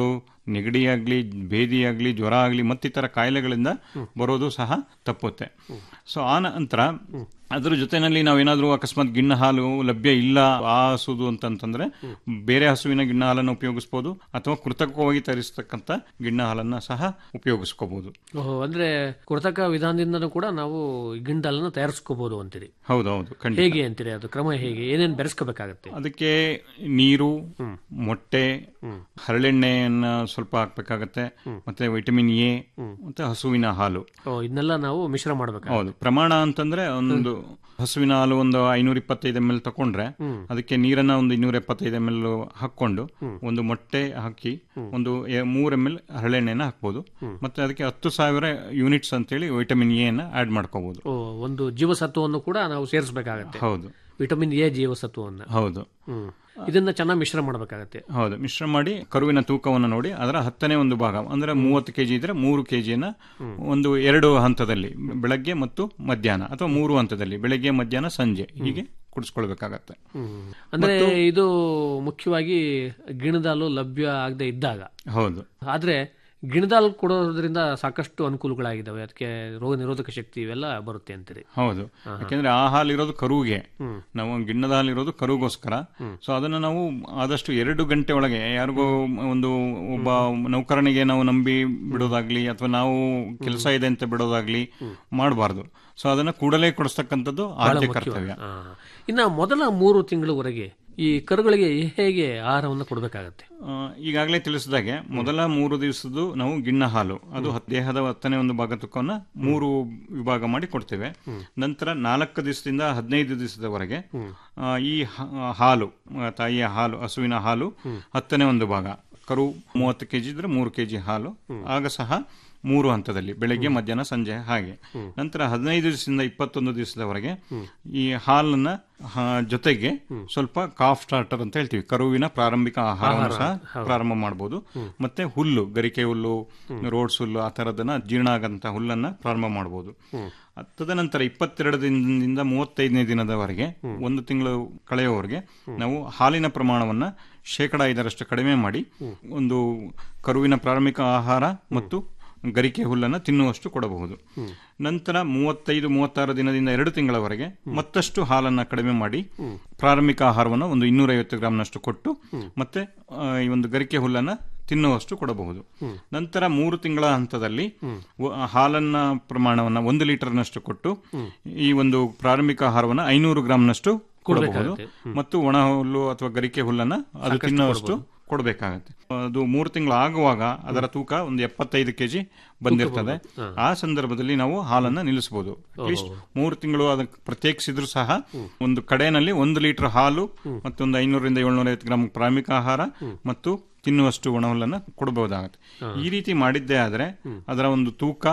ನೆಗಡಿ ಆಗಲಿ ಭೇದಿ ಆಗಲಿ ಜ್ವರ ಆಗಲಿ ಮತ್ತಿತರ ಕಾಯಿಲೆಗಳಿಂದ ಬರೋದು ಸಹ ತಪ್ಪುತ್ತೆ ಸೊ ಆ ನಂತರ ಅದ್ರ ಜೊತೆನಲ್ಲಿ ನಾವೇನಾದ್ರೂ ಅಕಸ್ಮಾತ್ ಗಿಣ್ಣ ಹಾಲು ಲಭ್ಯ ಇಲ್ಲ ಆ ಹಸುದು ಅಂತಂತಂದ್ರೆ ಬೇರೆ ಹಸುವಿನ ಗಿಣ್ಣ ಹಾಲನ್ನು ಉಪಯೋಗಿಸಬಹುದು ಅಥವಾ ಕೃತಕವಾಗಿ ತರಿಸ್ತಕ್ಕಂಥ ಗಿಣ್ಣ ಹಾಲನ್ನ ಸಹ ಉಪಯೋಗಿಸ್ಕೋಬಹುದು ಓಹೋ ಅಂದ್ರೆ ಕೃತಕ ವಿಧಾನದಿಂದನೂ ಕೂಡ ನಾವು ಗಿಂಡಲನ್ನು ತಯಾರಿಸ್ಕೋಬಹುದು ಅಂತೀರಿ ಹೌದೌದು ಖಂಡಿತ ಹೇಗೆ ಅಂತೀರಿ ಅದು ಕ್ರಮ ಹೇಗೆ ಏನೇನು ಬೆರೆಸ್ಕೋಬೇಕಾಗತ್ತೆ ಅದಕ್ಕೆ ನೀರು ಮೊಟ್ಟೆ ಹರಳೆಣ್ಣೆಯನ್ನ ಸ್ವಲ್ಪ ಹಾಕ್ಬೇಕಾಗತ್ತೆ ಮತ್ತೆ ವಿಟಮಿನ್ ಎ ಮತ್ತೆ ಹಸುವಿನ ಹಾಲು ಓ ಇದನ್ನೆಲ್ಲ ನಾವು ಮಿಶ್ರ ಮಾಡ್ಬೇಕಾಗುತ್ತೆ ಹೌದು ಪ್ರಮಾಣ ಅಂತಂದ್ರೆ ಒಂದು ಹಸುವಿನ ಹಾಲು ಒಂದು ಐನೂರ ಇಪ್ಪತ್ತೈದು ಎಮ್ ಎಲ್ ತಕೊಂಡ್ರೆ ಅದಕ್ಕೆ ನೀರನ್ನ ಒಂದು ಇನ್ನೂರ ಎಪ್ಪತ್ತೈದು ಎಮ್ ಎಲ್ ಹಾಕೊಂಡು ಒಂದು ಮೊಟ್ಟೆ ಹಾಕಿ ಒಂದು ಎ- ಮೂರ್ ಎಮ್ ಎಲ್ ಹರಳೆಣ್ಣೆನ ಹಾಕ್ಬೋದು ಮತ್ತೆ ಅದಕ್ಕೆ ಹತ್ತು ಸಾವಿರ ಯೂನಿಟ್ಸ್ ಅಂತೇಳಿ ವಿಟಮಿನ್ ಎ ನ ಆಡ್ ಮಾಡ್ಕೋಬಹುದು ಓ ಒಂದು ಜೀವಸತ್ವವನ್ನು ಕೂಡ ನಾವು ಸೇರಿಸಬೇಕಾಗತ್ತೆ ಹೌದು ವಿಟಮಿನ್ ಎ ಜೀವಸತ್ವವನ್ನು ಹೌದು ಹ್ಮ್ ಇದನ್ನ ಚೆನ್ನಾಗಿ ಮಿಶ್ರ ಮಾಡಬೇಕಾಗತ್ತೆ ಹೌದು ಮಿಶ್ರ ಮಾಡಿ ಕರುವಿನ ತೂಕವನ್ನು ನೋಡಿ ಅದರ ಹತ್ತನೇ ಒಂದು ಭಾಗ ಅಂದ್ರೆ ಮೂವತ್ತು ಕೆಜಿ ಇದ್ರೆ ಮೂರು ಕೆಜಿಯನ್ನ ಒಂದು ಎರಡು ಹಂತದಲ್ಲಿ ಬೆಳಗ್ಗೆ ಮತ್ತು ಮಧ್ಯಾಹ್ನ ಅಥವಾ ಮೂರು ಹಂತದಲ್ಲಿ ಬೆಳಗ್ಗೆ ಮಧ್ಯಾಹ್ನ ಸಂಜೆ ಹೀಗೆ ಕುಡಿಸ್ಕೊಳ್ಬೇಕಾಗತ್ತೆ ಅಂದ್ರೆ ಇದು ಮುಖ್ಯವಾಗಿ ಗಿಣದಾಲು ಲಭ್ಯ ಆಗದೆ ಇದ್ದಾಗ ಹೌದು ಆದ್ರೆ ಗಿಣದಾಲು ಕೊಡೋದ್ರಿಂದ ಸಾಕಷ್ಟು ಅನುಕೂಲಗಳಾಗಿದ್ದಾವೆ ಅದಕ್ಕೆ ರೋಗ ನಿರೋಧಕ ಶಕ್ತಿ ಇವೆಲ್ಲ ಬರುತ್ತೆ ಅಂತೀರಿ ಹೌದು ಯಾಕೆಂದ್ರೆ ಆ ಹಾಲಿರೋದು ಕರುವಿಗೆ ನಾವು ಗಿಣ್ಣದ ಹಾಲಿರೋದು ಕರುಗೋಸ್ಕರ ಸೊ ಅದನ್ನ ನಾವು ಆದಷ್ಟು ಎರಡು ಗಂಟೆ ಒಳಗೆ ಯಾರಿಗೋ ಒಂದು ಒಬ್ಬ ನೌಕರನಿಗೆ ನಾವು ನಂಬಿ ಬಿಡೋದಾಗ್ಲಿ ಅಥವಾ ನಾವು ಕೆಲಸ ಇದೆ ಅಂತ ಬಿಡೋದಾಗ್ಲಿ ಮಾಡಬಾರ್ದು ಸೊ ಅದನ್ನ ಕೂಡಲೇ ಕೊಡಿಸ್ತಕ್ಕಂಥದ್ದು ಆದ್ಯ ಕರ್ತವ್ಯ ಆ. ಇನ್ನ ಮೊದಲ ಮೂರು ತಿಂಗಳವರೆಗೆ ಈ ಕರುಗಳಿಗೆ ಹೇಗೆ ಆಹಾರವನ್ನು ಕೊಡಬೇಕಾಗತ್ತೆ ಆ, ಈಗಾಗಲೇ ತಿಳಿಸಿದಾಗೆ ಮೊದಲ ಮೂರು ದಿವಸದ್ದು ನಾವು ಗಿಣ್ಣ ಹಾಲು ಅದು ಹತ್- ದೇಹದ ಹತ್ತನೇ ಒಂದು ಭಾಗ ತೂಕವನ್ನ ಮೂರು ವಿಭಾಗ ಮಾಡಿ ಕೊಡ್ತೇವೆ ನಂತರ ನಾಲ್ಕು ದಿವಸದಿಂದ ಹದಿನೈದು ದಿವಸದವರೆಗೆ ಆ, ಈ ಹ- ಹಾಲು ಆ, ತಾಯಿಯ ಹಾಲು ಹಸುವಿನ ಹಾಲು ಹತ್ತನೇ ಒಂದು ಭಾಗ ಕರು ಮೂವತ್ತು ಕೆಜಿ ಇದ್ರೆ ಮೂರು ಕೆಜಿ ಹಾಲು ಆಗ ಸಹ ಮೂರು ಹಂತದಲ್ಲಿ ಬೆಳಗ್ಗೆ ಮಧ್ಯಾಹ್ನ ಸಂಜೆ ಹಾಗೆ ನಂತರ ಹದಿನೈದು ದಿವಸದಿಂದ ಇಪ್ಪತ್ತೊಂದು ದಿವಸದವರೆಗೆ ಈ ಹಾಲನ್ನ ಆ, ಜೊತೆಗೆ ಸ್ವಲ್ಪ ಕಾಫ್ ಸ್ಟಾರ್ಟರ್ ಅಂತ ಹೇಳ್ತೀವಿ ಕರುವಿನ ಪ್ರಾರಂಭಿಕ ಆಹಾರವನ್ನು ಸಹ ಪ್ರಾರಂಭ ಮಾಡಬಹುದು ಮತ್ತೆ ಹುಲ್ಲು ಗರಿಕೆ ಹುಲ್ಲು ರೋಡ್ಸ್ ಹುಲ್ಲು ಆ ತರದನ್ನ ಜೀರ್ಣ ಆಗಂತ ಹುಲ್ಲನ್ನ ಪ್ರಾರಂಭ ಮಾಡಬಹುದು ತದನಂತರ ಇಪ್ಪತ್ತೆರಡು ದಿನದಿಂದ ಮೂವತ್ತೈದನೇ ದಿನದವರೆಗೆ ಒಂದು ತಿಂಗಳು ಕಳೆಯುವವರೆಗೆ ನಾವು ಹಾಲಿನ ಪ್ರಮಾಣವನ್ನ ಶೇಕಡ ಐದರಷ್ಟು ಕಡಿಮೆ ಮಾಡಿ ಒಂದು ಕರುವಿನ ಪ್ರಾರಂಭಿಕ ಆಹಾರ ಮತ್ತು ಗರಿಕೆ ಹುಲ್ಲನ್ನು ತಿನ್ನುವಷ್ಟು ಕೊಡಬಹುದು ನಂತರ ಮೂವತ್ತೈದು ಮೂವತ್ತಾರು ದಿನದಿಂದ ಎರಡು ತಿಂಗಳವರೆಗೆ ಮತ್ತಷ್ಟು ಹಾಲನ್ನು ಕಡಿಮೆ ಮಾಡಿ ಪ್ರಾರಂಭಿಕ ಆಹಾರವನ್ನು ಒಂದು ಇನ್ನೂರೈವತ್ತು ಗ್ರಾಮ್ನಷ್ಟು ಕೊಟ್ಟು ಮತ್ತೆ ಆ, ಈ ಒಂದು ಗರಿಕೆ ಹುಲ್ಲನ್ನು ತಿನ್ನುವಷ್ಟು ಕೊಡಬಹುದು ನಂತರ ಮೂರು ತಿಂಗಳ ಹಂತದಲ್ಲಿ ವ- ಹಾಲನ್ನ ಪ್ರಮಾಣವನ್ನ ಒಂದು ಲೀಟರ್ನಷ್ಟು ಕೊಟ್ಟು ಈ ಒಂದು ಪ್ರಾರಂಭಿಕ ಆಹಾರವನ್ನ ಐನೂರು ಗ್ರಾಮ್ನಷ್ಟು ಕೊಡಬಹುದು ಮತ್ತು ಒಣ ಹುಲ್ಲು ಅಥವಾ ಗರಿಕೆ ಹುಲ್ಲನ್ನ ಅದು ತಿನ್ನುವಷ್ಟು ಕೊಡಬೇಕಾಗತ್ತೆ ಅದು ಮೂರು ತಿಂಗಳು ಆಗುವಾಗ ಅದರ ತೂಕ ಒಂದು ಎಪ್ಪತ್ತೈದು ಕೆಜಿ ಬಂದಿರ್ತದೆ ಆ ಸಂದರ್ಭದಲ್ಲಿ ನಾವು ಹಾಲನ್ನ ನಿಲ್ಲಿಸಬಹುದು ಅಟ್ಲೀಸ್ಟ್ ಮೂರು ತಿಂಗಳು ಅದಕ್ಕೆ ಪ್ರತ್ಯೇಕಿಸಿದ್ರು ಸಹ ಒಂದು ಕಡೆಯಲ್ಲಿ ಒಂದು ಲೀಟರ್ ಹಾಲು ಮತ್ತೊಂದು ಐನೂರರಿಂದ ಏಳ್ನೂರ ಐವತ್ತು ಗ್ರಾಮ್ ಪ್ರಾರಂಭಿಕ ಆಹಾರ ಮತ್ತು ತಿನ್ನುವಷ್ಟು ಒಣ ಹುಲ್ಲನ್ನ ಕೊಡಬಹುದಾಗತ್ತೆ ಈ ರೀತಿ ಮಾಡಿದ್ದೇ ಆದ್ರೆ ಅದರ ಒಂದು ತೂಕ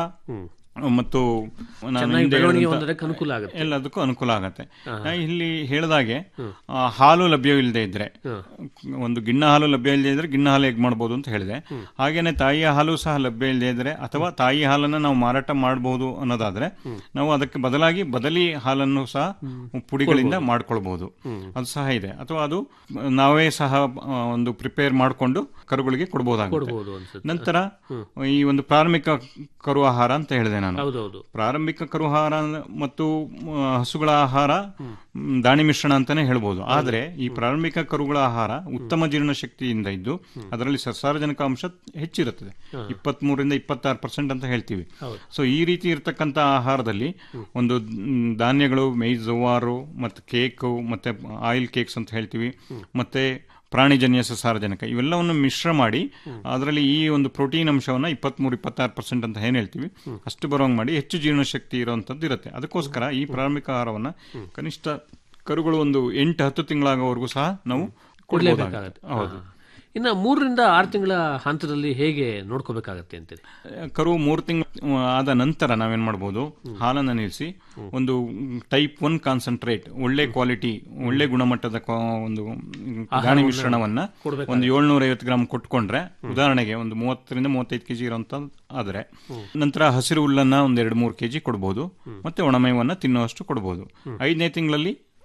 ಮತ್ತು ನಾನು ಚೆನ್ನಾಗಿ ಹಿಂದೆ ಬೆಳವಣಿಗೆ ಹೇಳಿದಂತ ಹೊಂದೋದಕ್ಕೆ ಅನುಕೂಲ ಆಗುತ್ತೆ ಎಲ್ಲದಕ್ಕೂ ಅನುಕೂಲ ಆಗತ್ತೆ ನಾ ಇಲ್ಲಿ ಹೇಳಿದಾಗೆ ಆ, ಹಾಲು ಲಭ್ಯವಿಲ್ಲದೆ ಇದ್ರೆ ಒಂದು ಗಿಣ್ಣ ಹಾಲು ಲಭ್ಯ ಇಲ್ಲದೆ ಇದ್ರೆ ಗಿಣ್ಣ ಹಾಲು ಹೇಗೆ ಮಾಡ್ಬೋದು ಅಂತ ಹೇಳಿದೆ ಹಾಗೇನೆ ತಾಯಿಯ ಹಾಲು ಸಹ ಲಭ್ಯ ಇಲ್ಲದೆ ಇದ್ರೆ ಅಥವಾ ತಾಯಿ ಹಾಲನ್ನ ನಾವು ಮಾರಾಟ ಮಾಡಬಹುದು ಅನ್ನೋದಾದ್ರೆ ನಾವು ಅದಕ್ಕೆ ಬದಲಾಗಿ ಬದಲಿ ಹಾಲನ್ನು ಸಹ ಪುಡಿಗಳಿಂದ ಮಾಡ್ಕೊಳ್ಬಹುದು ಅದು ಸಹ ಇದೆ ಅಥವಾ ಅದು ನಾವೇ ಸಹ ಆ, ಒಂದು ಪ್ರಿಪೇರ್ ಮಾಡಿಕೊಂಡು ಕರುಗಳಿಗೆ ಕೊಡಬಹುದಾಗುತ್ತೆ ಕೊಡ್ಬೋದು ಅನ್ಸುತ್ತೆ ನಂತರ ಈ ಒಂದು ಪ್ರಾರಂಭಿಕ ಕರು ಆಹಾರ ಅಂತ ಹೇಳಿದೆ ನಾನು ಹೌದೌದು ಪ್ರಾರಂಭಿಕ ಕರು ಆಹಾರ ಮತ್ತು ಮ, ಹಸುಗಳ ಆಹಾರ ಮ್, ದಾಣಿ ಮಿಶ್ರಣ ಅಂತಾನೆ ಹೇಳ್ಬೋದು ಆದ್ರೆ ಈ ಪ್ರಾರಂಭಿಕ ಕರುಗಳ ಆಹಾರ ಉತ್ತಮ ಜೀರ್ಣಶಕ್ತಿಯಿಂದ ಇದ್ದು ಅದರಲ್ಲಿ ಸಸಾರಜನಕ ಅಂಶ ಹೆಚ್ಚಿರುತ್ತದೆ ಇಪ್ಪತ್ತ್ ಮೂರರಿಂದ ಇಪ್ಪತ್ತಾರು ಪರ್ಸೆಂಟ್ ಅಂತ ಹೇಳ್ತೀವಿ ಸೊ ಈ ರೀತಿ ಇರತಕ್ಕಂತ ಆಹಾರದಲ್ಲಿ ಒಂದು ಮ್, ಧಾನ್ಯಗಳು ಮೈ ಜವಾರು ಮತ್ತು ಕೇಕು ಮತ್ತೆ ಆಯಿಲ್ ಕೇಕ್ಸ್ ಅಂತ ಹೇಳ್ತೀವಿ ಮತ್ತೆ ಪ್ರಾಣಿಜನ್ಯ ಸಸಾರಜನಕ ಇವೆಲ್ಲವನ್ನು ಮಿಶ್ರ ಮಾಡಿ ಅದರಲ್ಲಿ ಈ ಒಂದು ಪ್ರೋಟೀನ್ ಅಂಶವನ್ನ ಇಪ್ಪತ್ಮೂರು ಇಪ್ಪತ್ತಾರು ಪರ್ಸೆಂಟ್ ಅಂತ ಏನ್ ಹೇಳ್ತೀವಿ ಅಷ್ಟು ಬರೋಂಗ್ ಮಾಡಿ ಹೆಚ್ಚು ಜೀರ್ಣಶಕ್ತಿ ಇರುವಂತದ್ದು ಇರುತ್ತೆ ಅದಕ್ಕೋಸ್ಕರ ಈ ಪ್ರಾರಂಭಿಕ ಆಹಾರವನ್ನ ಕನಿಷ್ಠ ಕರುಗಳು ಒಂದು ಎಂಟು ಹತ್ತು ತಿಂಗಳಾಗೋವರೆಗೂ ಸಹ ನಾವು ಕೊಡಲೇಬೇಕಾಗುತ್ತೆ ಹೌದು ಹಾ. ಇನ್ನ ಮೂರರಿಂದ ಆರು ತಿಂಗಳ ಹಂತದಲ್ಲಿ ಹೇಗೆ ನೋಡ್ಕೋಬೇಕಾಗತ್ತೆ ಅಂತೀರಿ ಕರು ಮೂರು ತಿಂಗಳು ಆದ ನಂತರ ನಾವೇನ್ ಮಾಡ್ಬೋದು ಹಾಲನ್ನು ನಿಲ್ಲಿಸಿ ಒಂದು ಟೈಪ್ ಒನ್ ಕಾನ್ಸಂಟ್ರೇಟ್ ಒಳ್ಳೆ ಕ್ವಾಲಿಟಿ ಒಳ್ಳೆ ಗುಣಮಟ್ಟದ ಕ್ವಾ- ಒಂದು ಗಾಣಿ ಮಿಶ್ರಣವನ್ನ ಒಂದು ಏಳ್ನೂರ ಐವತ್ತು ಗ್ರಾಮ್ ಕೊಟ್ಕೊಂಡ್ರೆ ಉದಾಹರಣೆಗೆ ಒಂದು ಮೂವತ್ತರಿಂದ ಮೂವತ್ತೈದು ಕೆಜಿ ಇರುವಂತ ಆದ್ರೆ ನಂತರ ಹಸಿರು ಹುಲ್ಲನ್ನ ಒಂದ್ ಎರಡು ಮೂರು ಕೆಜಿ ಕೊಡಬಹುದು ಮತ್ತೆ ಒಣಮೇವನ್ನ ತಿನ್ನುವಷ್ಟು ಕೊಡಬಹುದು ಐದನೇ ತಿಂಗಳಲ್ಲಿ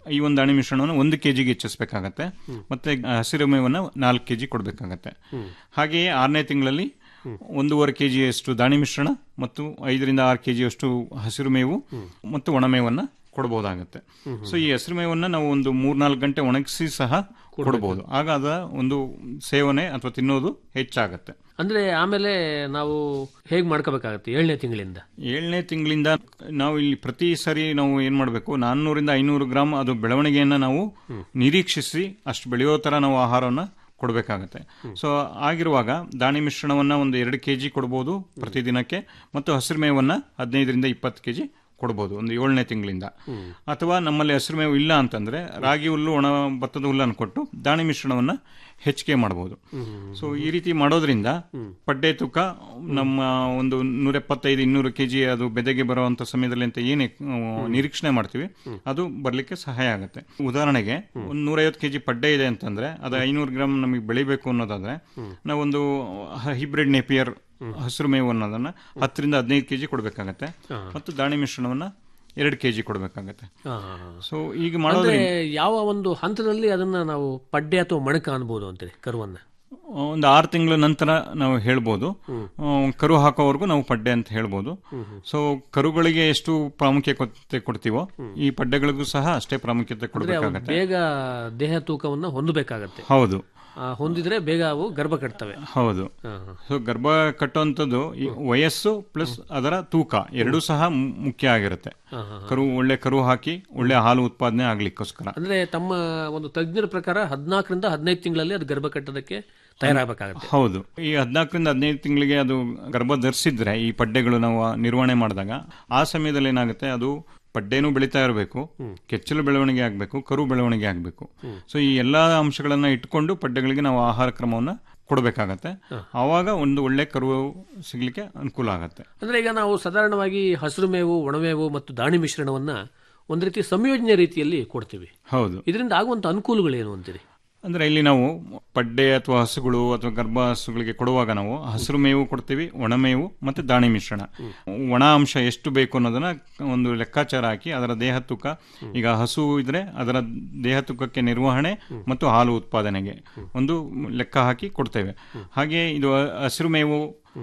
ಈ ಒಂದು ದಾಣಿ ಮಿಶ್ರಣವನ್ನು ಒಂದು ಕೆಜಿಗೆ ಹೆಚ್ಚಿಸಬೇಕಾಗತ್ತೆ ಮತ್ತೆ ಹಸಿರು ಮೇವನ್ನು ನಾಲ್ಕು ಕೆಜಿ ಕೊಡಬೇಕಾಗತ್ತೆ ಹಾಗೆಯೇ ಆರನೇ ತಿಂಗಳಲ್ಲಿ ಒಂದೂವರೆ ಕೆ ಜಿಯಷ್ಟು ದಾಣಿ ಮಿಶ್ರಣ ಮತ್ತು ಐದರಿಂದ ಆರು ಕೆ ಜಿಯಷ್ಟು ಹಸಿರು ಮೇವು ಮತ್ತು ಒಣಮೇವನ್ನ ಕೊಡಬಹುದಾಗತ್ತೆ ಸೊ ಈ ಹಸಿರು ಮೇವನ್ನ ನಾವು ಒಂದು ಮೂರ್ನಾಲ್ಕು ಗಂಟೆ ಒಣಗಿಸಿ ಸಹ ಕೊಡಬಹುದು ಆಗ ಅದರ ಒಂದು ಸೇವನೆ ಅಥವಾ ತಿನ್ನೋದು ಹೆಚ್ಚಾಗತ್ತೆ ಅಂದ್ರೆ ಆಮೇಲೆ ನಾವು ಹೇಗ್ ಮಾಡ್ಕೋಬೇಕಾಗತ್ತೆ ಏಳನೇ ತಿಂಗಳಿಂದ ಏಳನೇ ತಿಂಗಳಿಂದ ನಾವು ಇಲ್ಲಿ ಪ್ರತಿ ಸರಿ ನಾವು ಏನ್ ಮಾಡಬೇಕು ನಾನ್ನೂರಿಂದ ಐನೂರು ಗ್ರಾಮ್ ಅದು ಬೆಳವಣಿಗೆಯನ್ನ ನಾವು ನಿರೀಕ್ಷಿಸಿ ಅಷ್ಟು ಬೆಳೆಯೋ ತರ ನಾವು ಆಹಾರವನ್ನ ಕೊಡಬೇಕಾಗತ್ತೆ ಸೊ ಆಗಿರುವಾಗ ದಾಣಿ ಮಿಶ್ರಣವನ್ನ ಒಂದು ಎರಡು ಕೆಜಿ ಕೊಡ್ಬೋದು ಪ್ರತಿದಿನಕ್ಕೆ ಮತ್ತು ಹಸಿರು ಮೇವನ್ನ ಹದಿನೈದರಿಂದ ಇಪ್ಪತ್ತು ಕೆಜಿ ಕೊಡ್ಬೋದು ಒಂದು ಏಳನೇ ತಿಂಗಳಿಂದ ಅಥವಾ ನಮ್ಮಲ್ಲಿ ಹಸಿರು ಮೇವು ಇಲ್ಲ ಅಂತಂದ್ರೆ ರಾಗಿ ಹುಲ್ಲು ಒಣ ಭತ್ತದ ಹುಲ್ಲನ್ನು ಕೊಟ್ಟು ದಾಣಿ ಮಿಶ್ರಣವನ್ನ ಹೆಚ್ಚಿಗೆ ಮಾಡಬಹುದು ಸೊ ಈ ರೀತಿ ಮಾಡೋದ್ರಿಂದ ಪಡ್ಡೆ ತೂಕ ನಮ್ಮ ಒಂದು ನೂರ ಎಪ್ಪತ್ತೈದು ಇನ್ನೂರು ಕೆಜಿ ಅದು ಬೆದೆಗೆ ಬರುವಂತ ಸಮಯದಲ್ಲಿ ಅಂತ ಏನೇ ಆ, ನಿರೀಕ್ಷಣೆ ಮಾಡ್ತೀವಿ ಅದು ಬರ್ಲಿಕ್ಕೆ ಸಹಾಯ ಆಗುತ್ತೆ ಉದಾಹರಣೆಗೆ ಒಂದು ನೂರೈವತ್ತು ಕೆಜಿ ಪಡ್ಡೆ ಇದೆ ಅಂತಂದ್ರೆ ಅದು ಐನೂರು ಗ್ರಾಮ್ ನಮಗೆ ಬೆಳಿಬೇಕು ಅನ್ನೋದಾದ್ರೆ ನಾವೊಂದು ಹೈಬ್ರಿಡ್ ನೇಪಿಯರ್ ಹಸಿರು ಮೇವು ಅನ್ನೋದನ್ನ ಹತ್ತರಿಂದ ಹದಿನೈದು ಕೆಜಿ ಕೊಡಬೇಕಾಗತ್ತೆ ಮತ್ತು ದಾಣಿ ಮಿಶ್ರಣವನ್ನ ಎರಡು ಕೆಜಿ ಕೊಡಬೇಕಾಗತ್ತೆ ಹಾ, ಹಾ, ಹಾ. ಸೊ ಈಗ ಅಂದ್ರೆ ಮಾಡೋದ್ರಿಂದ ಯಾವ ಒಂದು ಹಂತದಲ್ಲಿ ಅದನ್ನ ನಾವು ಪಡ್ಡೆ ಅಥವಾ ಮಣಕ ಅನ್ಬೋದು ಅಂತೇಳಿ ಕರುವನ್ನ ಒಂದು ಆರು ತಿಂಗಳ ನಂತರ ನಾವು ಹೇಳ್ಬೋದು ಆ, ಕರು ಹಾಕೋವರೆಗೂ ನಾವು ಪಡ್ಡೆ ಅಂತ ಹೇಳ್ಬೋದು ಸೊ ಕರುಗಳಿಗೆ ಎಷ್ಟು ಪ್ರಾಮುಖ್ಯತೆ ಕೊಡ್ತೀವೋ ಈ ಪಡ್ಡೆಗಳಿಗೂ ಸಹ ಅಷ್ಟೇ ಪ್ರಾಮುಖ್ಯತೆ ಅಂದ್ರೆ ಅವು ಕೊಡಬೇಕಾಗತ್ತೆ ಬೇಗ ದೇಹ ತೂಕವನ್ನ ಹೊಂದಬೇಕಾಗತ್ತೆ ಹೌದು ಆ, ಹೊಂದಿದ್ರೆ ಬೇಗ ಅವು ಗರ್ಭ ಕಟ್ತವೆ ಹೌದು ಹಾ, ಹಾ. ಸೊ ಗರ್ಭ ಕಟ್ಟುವಂಥದ್ದು ಈ ವಯಸ್ಸು ಪ್ಲಸ್ ಅದರ ತೂಕ ಎರಡೂ ಸಹ ಮು- ಮುಖ್ಯ ಆಗಿರುತ್ತೆ ಹಾ, ಹಾ, ಕರು ಒಳ್ಳೆ ಕರು ಹಾಕಿ ಒಳ್ಳೆ ಹಾಲು ಉತ್ಪಾದನೆ ಆಗ್ಲಿಕ್ಕೋಸ್ಕರ ಅಂದ್ರೆ ತಮ್ಮ ಒಂದು ತಜ್ಞರ ಪ್ರಕಾರ ಹದಿನಾಲ್ಕರಿಂದ ಹದಿನೈದು ತಿಂಗಳಲ್ಲಿ ಅದು ಗರ್ಭ ಕಟ್ಟೋದಕ್ಕೆ ತಯಾರಾಗಬೇಕಾಗತ್ತೆ ಹೌದು ಈ ಹದಿನಾಲ್ಕರಿಂದ ಹದಿನೈದು ತಿಂಗಳಿಗೆ ಅದು ಗರ್ಭ ಧರಿಸಿದ್ರೆ ಈ ಪಡ್ಡೆಗಳು ನಾವು ನಿರ್ವಹಣೆ ಮಾಡಿದಾಗ ಆ ಸಮಯದಲ್ಲಿ ಏನಾಗುತ್ತೆ ಅದು ಪಡ್ಡೆನೂ ಬೆಳೀತಾ ಇರಬೇಕು ಕೆಚ್ಚಲು ಬೆಳವಣಿಗೆ ಆಗಬೇಕು ಕರು ಬೆಳವಣಿಗೆ ಆಗಬೇಕು ಸೊ ಈ ಎಲ್ಲಾ ಅಂಶಗಳನ್ನ ಇಟ್ಕೊಂಡು ಪಡ್ಡೆಗಳಿಗೆ ನಾವು ಆಹಾರ ಕ್ರಮವನ್ನ ಕೊಡಬೇಕಾಗತ್ತೆ ಆವಾಗ ಒಂದು ಒಳ್ಳೆ ಕರು ಸಿಗ್ಲಿಕ್ಕೆ ಅನುಕೂಲ ಆಗತ್ತೆ ಅಂದ್ರೆ ಈಗ ನಾವು ಸಾಧಾರಣವಾಗಿ ಹಸಿರು ಮೇವು ಒಣಮೇವು ಮತ್ತು ದಾಣಿ ಮಿಶ್ರಣವನ್ನ ಒಂದು ರೀತಿ ಸಂಯೋಜನೆ ರೀತಿಯಲ್ಲಿ ಕೊಡ್ತೀವಿ ಹೌದು ಇದರಿಂದ ಆಗುವಂತ ಅನುಕೂಲಗಳೇನು ಅಂತೀರಿ ಅಂದ್ರೆ ಇಲ್ಲಿ ನಾವು ಪಡ್ಡೆ ಅಥವಾ ಹಸುಗಳು ಅಥವಾ ಗರ್ಭ ಹಸುಗಳಿಗೆ ಕೊಡುವಾಗ ನಾವು ಹಸಿರು ಮೇವು ಕೊಡ್ತೀವಿ ಒಣಮೇವು ಮತ್ತೆ ದಾಣಿ ಮಿಶ್ರಣ ಒಣ ಅಂಶ ಎಷ್ಟು ಬೇಕು ಅನ್ನೋದನ್ನ ಒಂದು ಲೆಕ್ಕಾಚಾರ ಹಾಕಿ ಅದರ ದೇಹ ತೂಕ ಈಗ ಹಸು ಇದ್ರೆ ಅದರ ದೇಹ ತೂಕಕ್ಕೆ ನಿರ್ವಹಣೆ ಮತ್ತು ಹಾಲು ಉತ್ಪಾದನೆಗೆ ಒಂದು ಲೆಕ್ಕ ಹಾಕಿ ಕೊಡ್ತೇವೆ ಹಾಗೆ ಇದು ಹಸಿರು ಮೇವು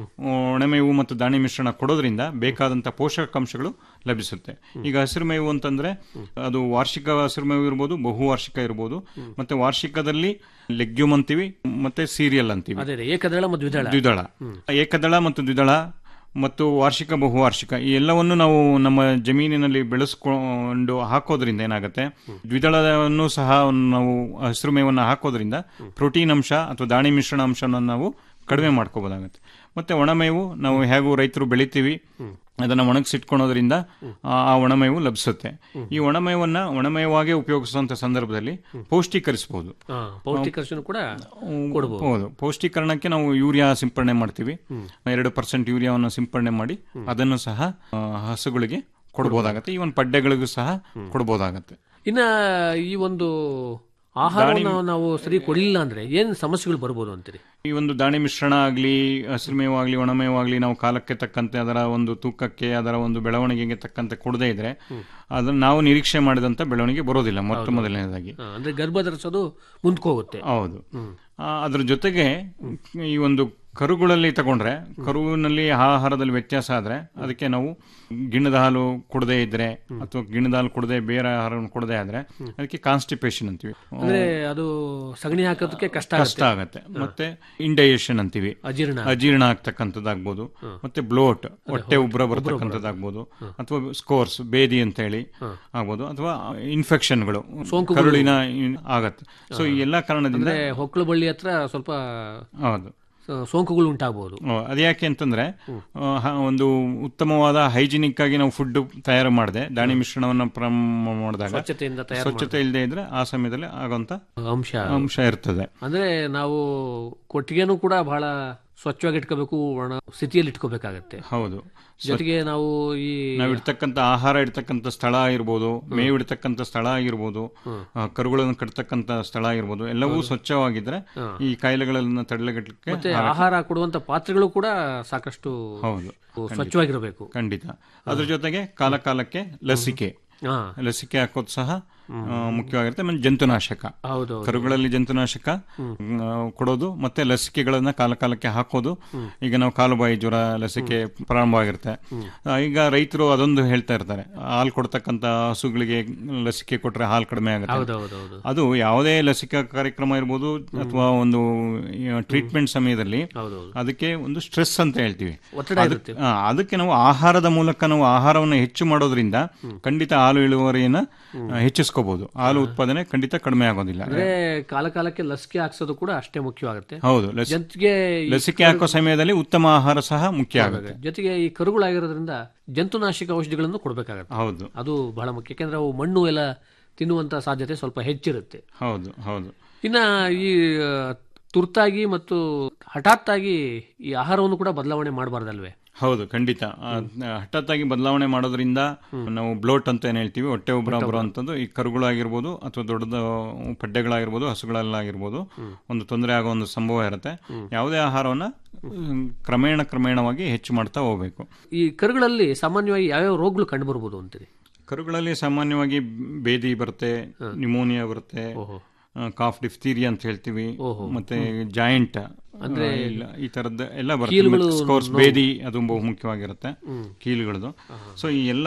ಒಣಮೇವು ಮತ್ತು ದಾಣಿ ಮಿಶ್ರಣ ಕೊಡೋದ್ರಿಂದ ಬೇಕಾದಂತ ಪೋಷಕಾಂಶಗಳು ಲಭಿಸುತ್ತೆ ಈಗ ಹಸಿರು ಮೇವು ಅಂತಂದ್ರೆ ಅದು ವಾರ್ಷಿಕ ಹಸಿರು ಮೇವು ಇರ್ಬೋದು ಬಹುವಾರ್ಷಿಕ ಇರ್ಬೋದು ಮತ್ತೆ ವಾರ್ಷಿಕದಲ್ಲಿ ಲೆಗ್ಯೂಮ್ ಅಂತೀವಿ ಮತ್ತೆ ಸೀರಿಯಲ್ ಅಂತೀವಿ ಅದೇ ರೀ ಏಕದಳ ಮತ್ತು ದ್ವಿದಳ ದ್ವಿದಳ ಏಕದಳ ಮತ್ತು ದ್ವಿದಳ ಮತ್ತು ವಾರ್ಷಿಕ ಬಹುವಾರ್ಷಿಕ ಈ ಎಲ್ಲವನ್ನು ನಾವು ನಮ್ಮ ಜಮೀನಿನಲ್ಲಿ ಬೆಳೆಸ್ಕೊಂಡು ಹಾಕೋದ್ರಿಂದ ಏನಾಗುತ್ತೆ ದ್ವಿದಳವನ್ನು ಸಹ ನಾವು ಹಸಿರು ಮೇವನ್ನು ಹಾಕೋದ್ರಿಂದ ಪ್ರೋಟೀನ್ ಅಂಶ ಅಥವಾ ದಾಣಿ ಮಿಶ್ರಣ ಅಂಶವನ್ನು ನಾವು ಕಡಿಮೆ ಮಾಡ್ಕೋಬಹುದಾಗುತ್ತೆ ಮತ್ತೆ ಒಣಮೇವು ನಾವು ಹೇಗೂ ರೈತರು ಬೆಳಿತೀವಿ ಅದನ್ನ ಒಣಗಿಸಿಟ್ಕೊಳೋದ್ರಿಂದ ಆ ಆ ಒಣಮೇವು ಲಭಿಸುತ್ತೆ ಈ ಒಣಮೇವನ್ನ ಒಣಮೇವಾಗಿ ಉಪಯೋಗಿಸುವಂತ ಸಂದರ್ಭದಲ್ಲಿ ಪೌಷ್ಟೀಕರಿಸಬಹುದು ಹಾ, ಪೌಷ್ಟಿಕಾಂಶನೂ ಕೂಡ ಕೊಡಬಹುದು ಹೌದು ಪೌಷ್ಟೀಕರಣಕ್ಕೆ ನಾವು ಯೂರಿಯಾ ಸಿಂಪರಣೆ ಮಾಡ್ತೀವಿ ಎರಡು ಪರ್ಸೆಂಟ್ ಯೂರಿಯಾವನ್ನು ಸಿಂಪರಣೆ ಮಾಡಿ ಅದನ್ನು ಸಹ ಆ, ಹಸುಗಳಿಗೆ ಕೊಡಬಹುದಾಗತ್ತೆ ಈವನ್ ಪಡ್ಡೆಗಳಿಗೂ ಸಹ ಕೊಡಬಹುದಾಗತ್ತೆ ಇನ್ನ ಈ ಒಂದು ಆಹಾರವನ್ನು ನಾವು ಸರಿ ಕೊಡಲಿಲ್ಲ ಅಂದ್ರೆ ಏನ್ ಸಮಸ್ಯೆಗಳು ಬರ್ಬೋದು ಅಂತೀರಿ ಈ ಒಂದು ದಾಣಿ ಮಿಶ್ರಣ ಆಗಲಿ ಹಸಿರು ಮೇವು ಆಗಲಿ ಒಣಮೇವು ಆಗಲಿ ನಾವು ಕಾಲಕ್ಕೆ ತಕ್ಕಂತೆ ಅದರ ಒಂದು ತೂಕಕ್ಕೆ ಅದರ ಒಂದು ಬೆಳವಣಿಗೆಗೆ ತಕ್ಕಂತೆ ಕೊಡದೇ ಇದ್ರೆ ಅದನ್ನ ನಾವು ನಿರೀಕ್ಷೆ ಮಾಡಿದಂತ ಬೆಳವಣಿಗೆ ಬರೋದಿಲ್ಲ ಮೊಟ್ಟ ಮೊದಲನೇದಾಗಿ ಹಾ, ಅಂದ್ರೆ ಗರ್ಭ ಧರಿಸೋದು ಮುಂದ್ಕೋಗುತ್ತೆ ಹೌದು ಆ, ಅದ್ರ ಜೊತೆಗೆ ಈ ಒಂದು ಕರುಗಳಲ್ಲಿ ತಗೊಂಡ್ರೆ ಕರುವಿನಲ್ಲಿ ಆಹಾರದಲ್ಲಿ ವ್ಯತ್ಯಾಸ ಆದ್ರೆ ಅದಕ್ಕೆ ನಾವು ಗಿಣ್ಣದ ಹಾಲು ಕೊಡದೇ ಇದ್ರೆ ಅಥವಾ ಗಿಣ್ಣದ ಹಾಲು ಕೊಡದೆ ಬೇರೆ ಆಹಾರ ಕೊಡದೇ ಆದ್ರೆ ಅದಕ್ಕೆ ಕಾನ್ಸ್ಟಿಪೇಷನ್ ಅಂತೀವಿ ಅಂದ್ರೆ ಅದು ಸಗಣಿ ಹಾಕೋದಕ್ಕೆ ಕಷ್ಟ ಕಷ್ಟ ಆಗತ್ತೆ ಮತ್ತೆ ಇಂಡೈಜೆಷನ್ ಅಂತೀವಿ ಅಜೀರ್ಣ ಅಜೀರ್ಣ ಆಗ್ತಕ್ಕಂಥದ್ದಾಗ್ಬೋದು ಮತ್ತೆ ಬ್ಲೋಟ್ ಹೊಟ್ಟೆ ಉಬ್ರ ಬರ್ತಕ್ಕಂಥದ್ದಾಗ್ಬೋದು ಅಥವಾ ಸ್ಕೋರ್ಸ್ ಬೇದಿ ಅಂತ ಹೇಳಿ ಆಗ್ಬೋದು ಅಥವಾ ಇನ್ಫೆಕ್ಷನ್ಗಳು ಕರುಳಿನ ಇನ್- ಆಗತ್ತೆ ಸೊ ಈ ಎಲ್ಲಾ ಕಾರಣದಿಂದ ಅಂದ್ರೆ ಹೊಕ್ಕಳು ಬಳ್ಳಿ ಹತ್ರ ಸ್ವಲ್ಪ ಹೌದು ಸ- ಸೋಂಕುಗಳು ಉಂಟಾಗಬಹುದು ಓ, ಅದ್ಯಾಕೆ ಅಂತಂದ್ರೆ ಆ, ಹ- ಒಂದು ಉತ್ತಮವಾದ ಹೈಜಿನಿಕ್ ಆಗಿ ನಾವು ಫುಡ್ ತಯಾರು ಮಾಡದೆ ದಾಣಿ ಮಿಶ್ರಣವನ್ನ ಪ್ರಾರಂಭ ಮಾಡಿದಾಗ ಸ್ವಚ್ಛತೆಯಿಂದ ತಯಾರು ಸ್ವಚ್ಛತೆ ಇಲ್ಲದೆ ಇದ್ರೆ ಆ ಸಮಯದಲ್ಲಿ ಆಗುವಂತ ಅಂಶ ಅಂಶ ಇರ್ತದೆ ಅಂದ್ರೆ ನಾವು ಕೊಟ್ಟಿಗೆನೂ ಕೂಡ ಬಹಳ ಸ್ವಚ್ಛವಾಗಿ ಇಟ್ಕೋಬೇಕು ಒಣ ಸ್ಥಿತಿಯಲ್ಲಿ ಇಟ್ಕೋಬೇಕಾಗತ್ತೆ ಹೌದು ಜೊತೆಗೆ ನಾವು ಈ ನಾವು ಇಡ್ತಕ್ಕಂಥ ಆಹಾರ ಇಡ್ತಕ್ಕಂಥ ಸ್ಥಳ ಆಗಿರ್ಬೋದು ಮೇವು ಇಡ್ತಕ್ಕಂಥ ಸ್ಥಳ ಆಗಿರ್ಬೋದು ಆ, ಕರುಗಳನ್ನು ಕಟ್ತಕ್ಕಂಥ ಸ್ಥಳ ಆಗಿರ್ಬೋದು ಎಲ್ಲವೂ ಸ್ವಚ್ಛವಾಗಿದ್ರೆ ಈ ಕಾಯಿಲೆಗಳನ್ನ ತಡೆಗಟ್ಟಲಿಕ್ಕೆ ಮತ್ತೆ ಆಹಾರ ಕೊಡುವಂತ ಪಾತ್ರೆಗಳು ಕೂಡ ಸಾಕಷ್ಟು ಹೌದು ಸ್ವಚ್ಛವಾಗಿರಬೇಕು ಖಂಡಿತ ಅದ್ರ ಜೊತೆಗೆ ಕಾಲ ಕಾಲಕ್ಕೆ ಲಸಿಕೆ ಹಾ ಲಸಿಕೆ ಹಾಕೋದು ಸಹ ಆ, ಮುಖ್ಯವಾಗಿರುತ್ತೆ ಆಮೇಲೆ ಜಂತುನಾಶಕ ಹೌದು ಕರುಗಳಲ್ಲಿ ಜಂತುನಾಶಕ ಆ, ಕೊಡೋದು ಮತ್ತೆ ಲಸಿಕೆಗಳನ್ನ ಕಾಲ ಕಾಲಕ್ಕೆ ಹಾಕೋದು ಈಗ ನಾವು ಕಾಲುಬಾಯಿ ಜ್ವರ ಲಸಿಕೆ ಪ್ರಾರಂಭವಾಗಿರುತ್ತೆ ಆ, ಈಗ ರೈತರು ಅದೊಂದು ಹೇಳ್ತಾ ಇರ್ತಾರೆ ಹಾಲು ಕೊಡ್ತಕ್ಕಂತ ಹಸುಗಳಿಗೆ ಲಸಿಕೆ ಕೊಟ್ರೆ ಹಾಲು ಕಡಿಮೆ ಆಗುತ್ತೆ ಹೌದೌದೌದು ಅದು ಯಾವುದೇ ಲಸಿಕಾ ಕಾರ್ಯಕ್ರಮ ಇರ್ಬೋದು ಅಥವಾ ಒಂದು ಟ್ರೀಟ್ಮೆಂಟ್ ಸಮಯದಲ್ಲಿ ಹೌದೌದು ಅದಕ್ಕೆ ಒಂದು ಸ್ಟ್ರೆಸ್ ಅಂತ ಹೇಳ್ತೀವಿ ಒತ್ತಡ ಅದಕ್- ಇರುತ್ತೆ ಆ, ಅದಕ್ಕೆ ನಾವು ಆಹಾರದ ಮೂಲಕ ನಾವು ಆಹಾರವನ್ನು ಹೆಚ್ಚು ಮಾಡೋದ್ರಿಂದ ಖಂಡಿತ ಹಾಲು ಇಳುವರಿಯನ್ನ ಆ, ಹೆಚ್ಚಿಸ್ಕೋಬಹುದು ಹಾಲು ಉತ್ಪಾದನೆ ಖಂಡಿತ ಕಡಿಮೆ ಆಗೋದಿಲ್ಲ ಅಂದ್ರೆ ಕಾಲ ಕಾಲಕ್ಕೆ ಲಸಿಕೆ ಹಾಕ್ಸೋದು ಕೂಡ ಅಷ್ಟೇ ಮುಖ್ಯವಾಗುತ್ತೆ ಹೌದು ಲಸಿ- ಜೊತೆಗೆ ಈ ಲಸಿಕೆ ಹಾಕೋ ಸಮಯದಲ್ಲಿ ಉತ್ತಮ ಆಹಾರ ಸಹ ಮುಖ್ಯ ಆಗುತ್ತೆ ಜೊತೆಗೆ ಈ ಕರುಗಳಾಗಿರೋದ್ರಿಂದ ಜಂತುನಾಶಕ ಔಷಧಿಗಳನ್ನು ಕೊಡಬೇಕಾಗತ್ತೆ ಹೌದು ಅದು ಬಹಳ ಮುಖ್ಯ ಯಾಕೆಂದ್ರೆ ಅವು ಮಣ್ಣು ಎಲ್ಲ ತಿನ್ನುವಂತ ಸಾಧ್ಯತೆ ಸ್ವಲ್ಪ ಹೆಚ್ಚಿರುತ್ತೆ ಹೌದು ಹೌದು ಇನ್ನ ಈ ಆ, ತುರ್ತಾಗಿ ಮತ್ತು ಹಠಾತ್ತಾಗಿ ಈ ಆಹಾರವನ್ನು ಕೂಡ ಬದಲಾವಣೆ ಮಾಡಬಾರ್ದಲ್ವೇ ಹೌದು ಖಂಡಿತ ಆ, ಹಠಾತ್ತಾಗಿ ಬದಲಾವಣೆ ಮಾಡೋದ್ರಿಂದ ನಾವು ಬ್ಲೋಟ್ ಅಂತ ಏನ್ ಹೇಳ್ತೀವಿ ಹೊಟ್ಟೆ ಉಬ್ಬರ ಬರುವಂತದ್ದು ಈ ಕರುಗಳಾಗಿರ್ಬೋದು ಅಥವಾ ದೊಡ್ಡದ ಪಡ್ಡೆಗಳಾಗಿರ್ಬೋದು ಹಸುಗಳಲ್ಲಾಗಿರ್ಬೋದು ಒಂದು ತೊಂದರೆ ಆಗೋ ಒಂದು ಸಂಭವ ಇರುತ್ತೆ ಯಾವುದೇ ಆಹಾರವನ್ನ ಹ್ಮ್, ಕ್ರಮೇಣ ಕ್ರಮೇಣವಾಗಿ ಹೆಚ್ಚು ಮಾಡ್ತಾ ಹೋಗ್ಬೇಕು ಈ ಕರುಗಳಲ್ಲಿ ಸಾಮಾನ್ಯವಾಗಿ ಯಾವ್ಯಾವ ರೋಗಗಳು ಕಂಡು ಬರ್ಬೋದು ಅಂತೀರಿ ಕರುಗಳಲ್ಲಿ ಸಾಮಾನ್ಯವಾಗಿ ಬೇದಿ ಬರುತ್ತೆ ನ್ಯೂಮೋನಿಯಾ ಬರುತ್ತೆ ಓಹೋ ಕಾಫ್ ಡಿಫ್ತೀರಿಯಾ ಅಂತ ಹೇಳ್ತೀವಿ ಮತ್ತೆ ಜಾಯಿಂಟ್ ಅಂದ್ರೆ ಈ ತರದ್ದು ಎಲ್ಲ ಕೀಲುಗಳು ಬರುತ್ತೆ ಸ್ಕೋರ್ಸ್ ಬೇದಿ ಅದು ಬಹು ಮುಖ್ಯವಾಗಿರುತ್ತೆ ಕೀಲುಗಳದು ಸೊ ಈ ಎಲ್ಲ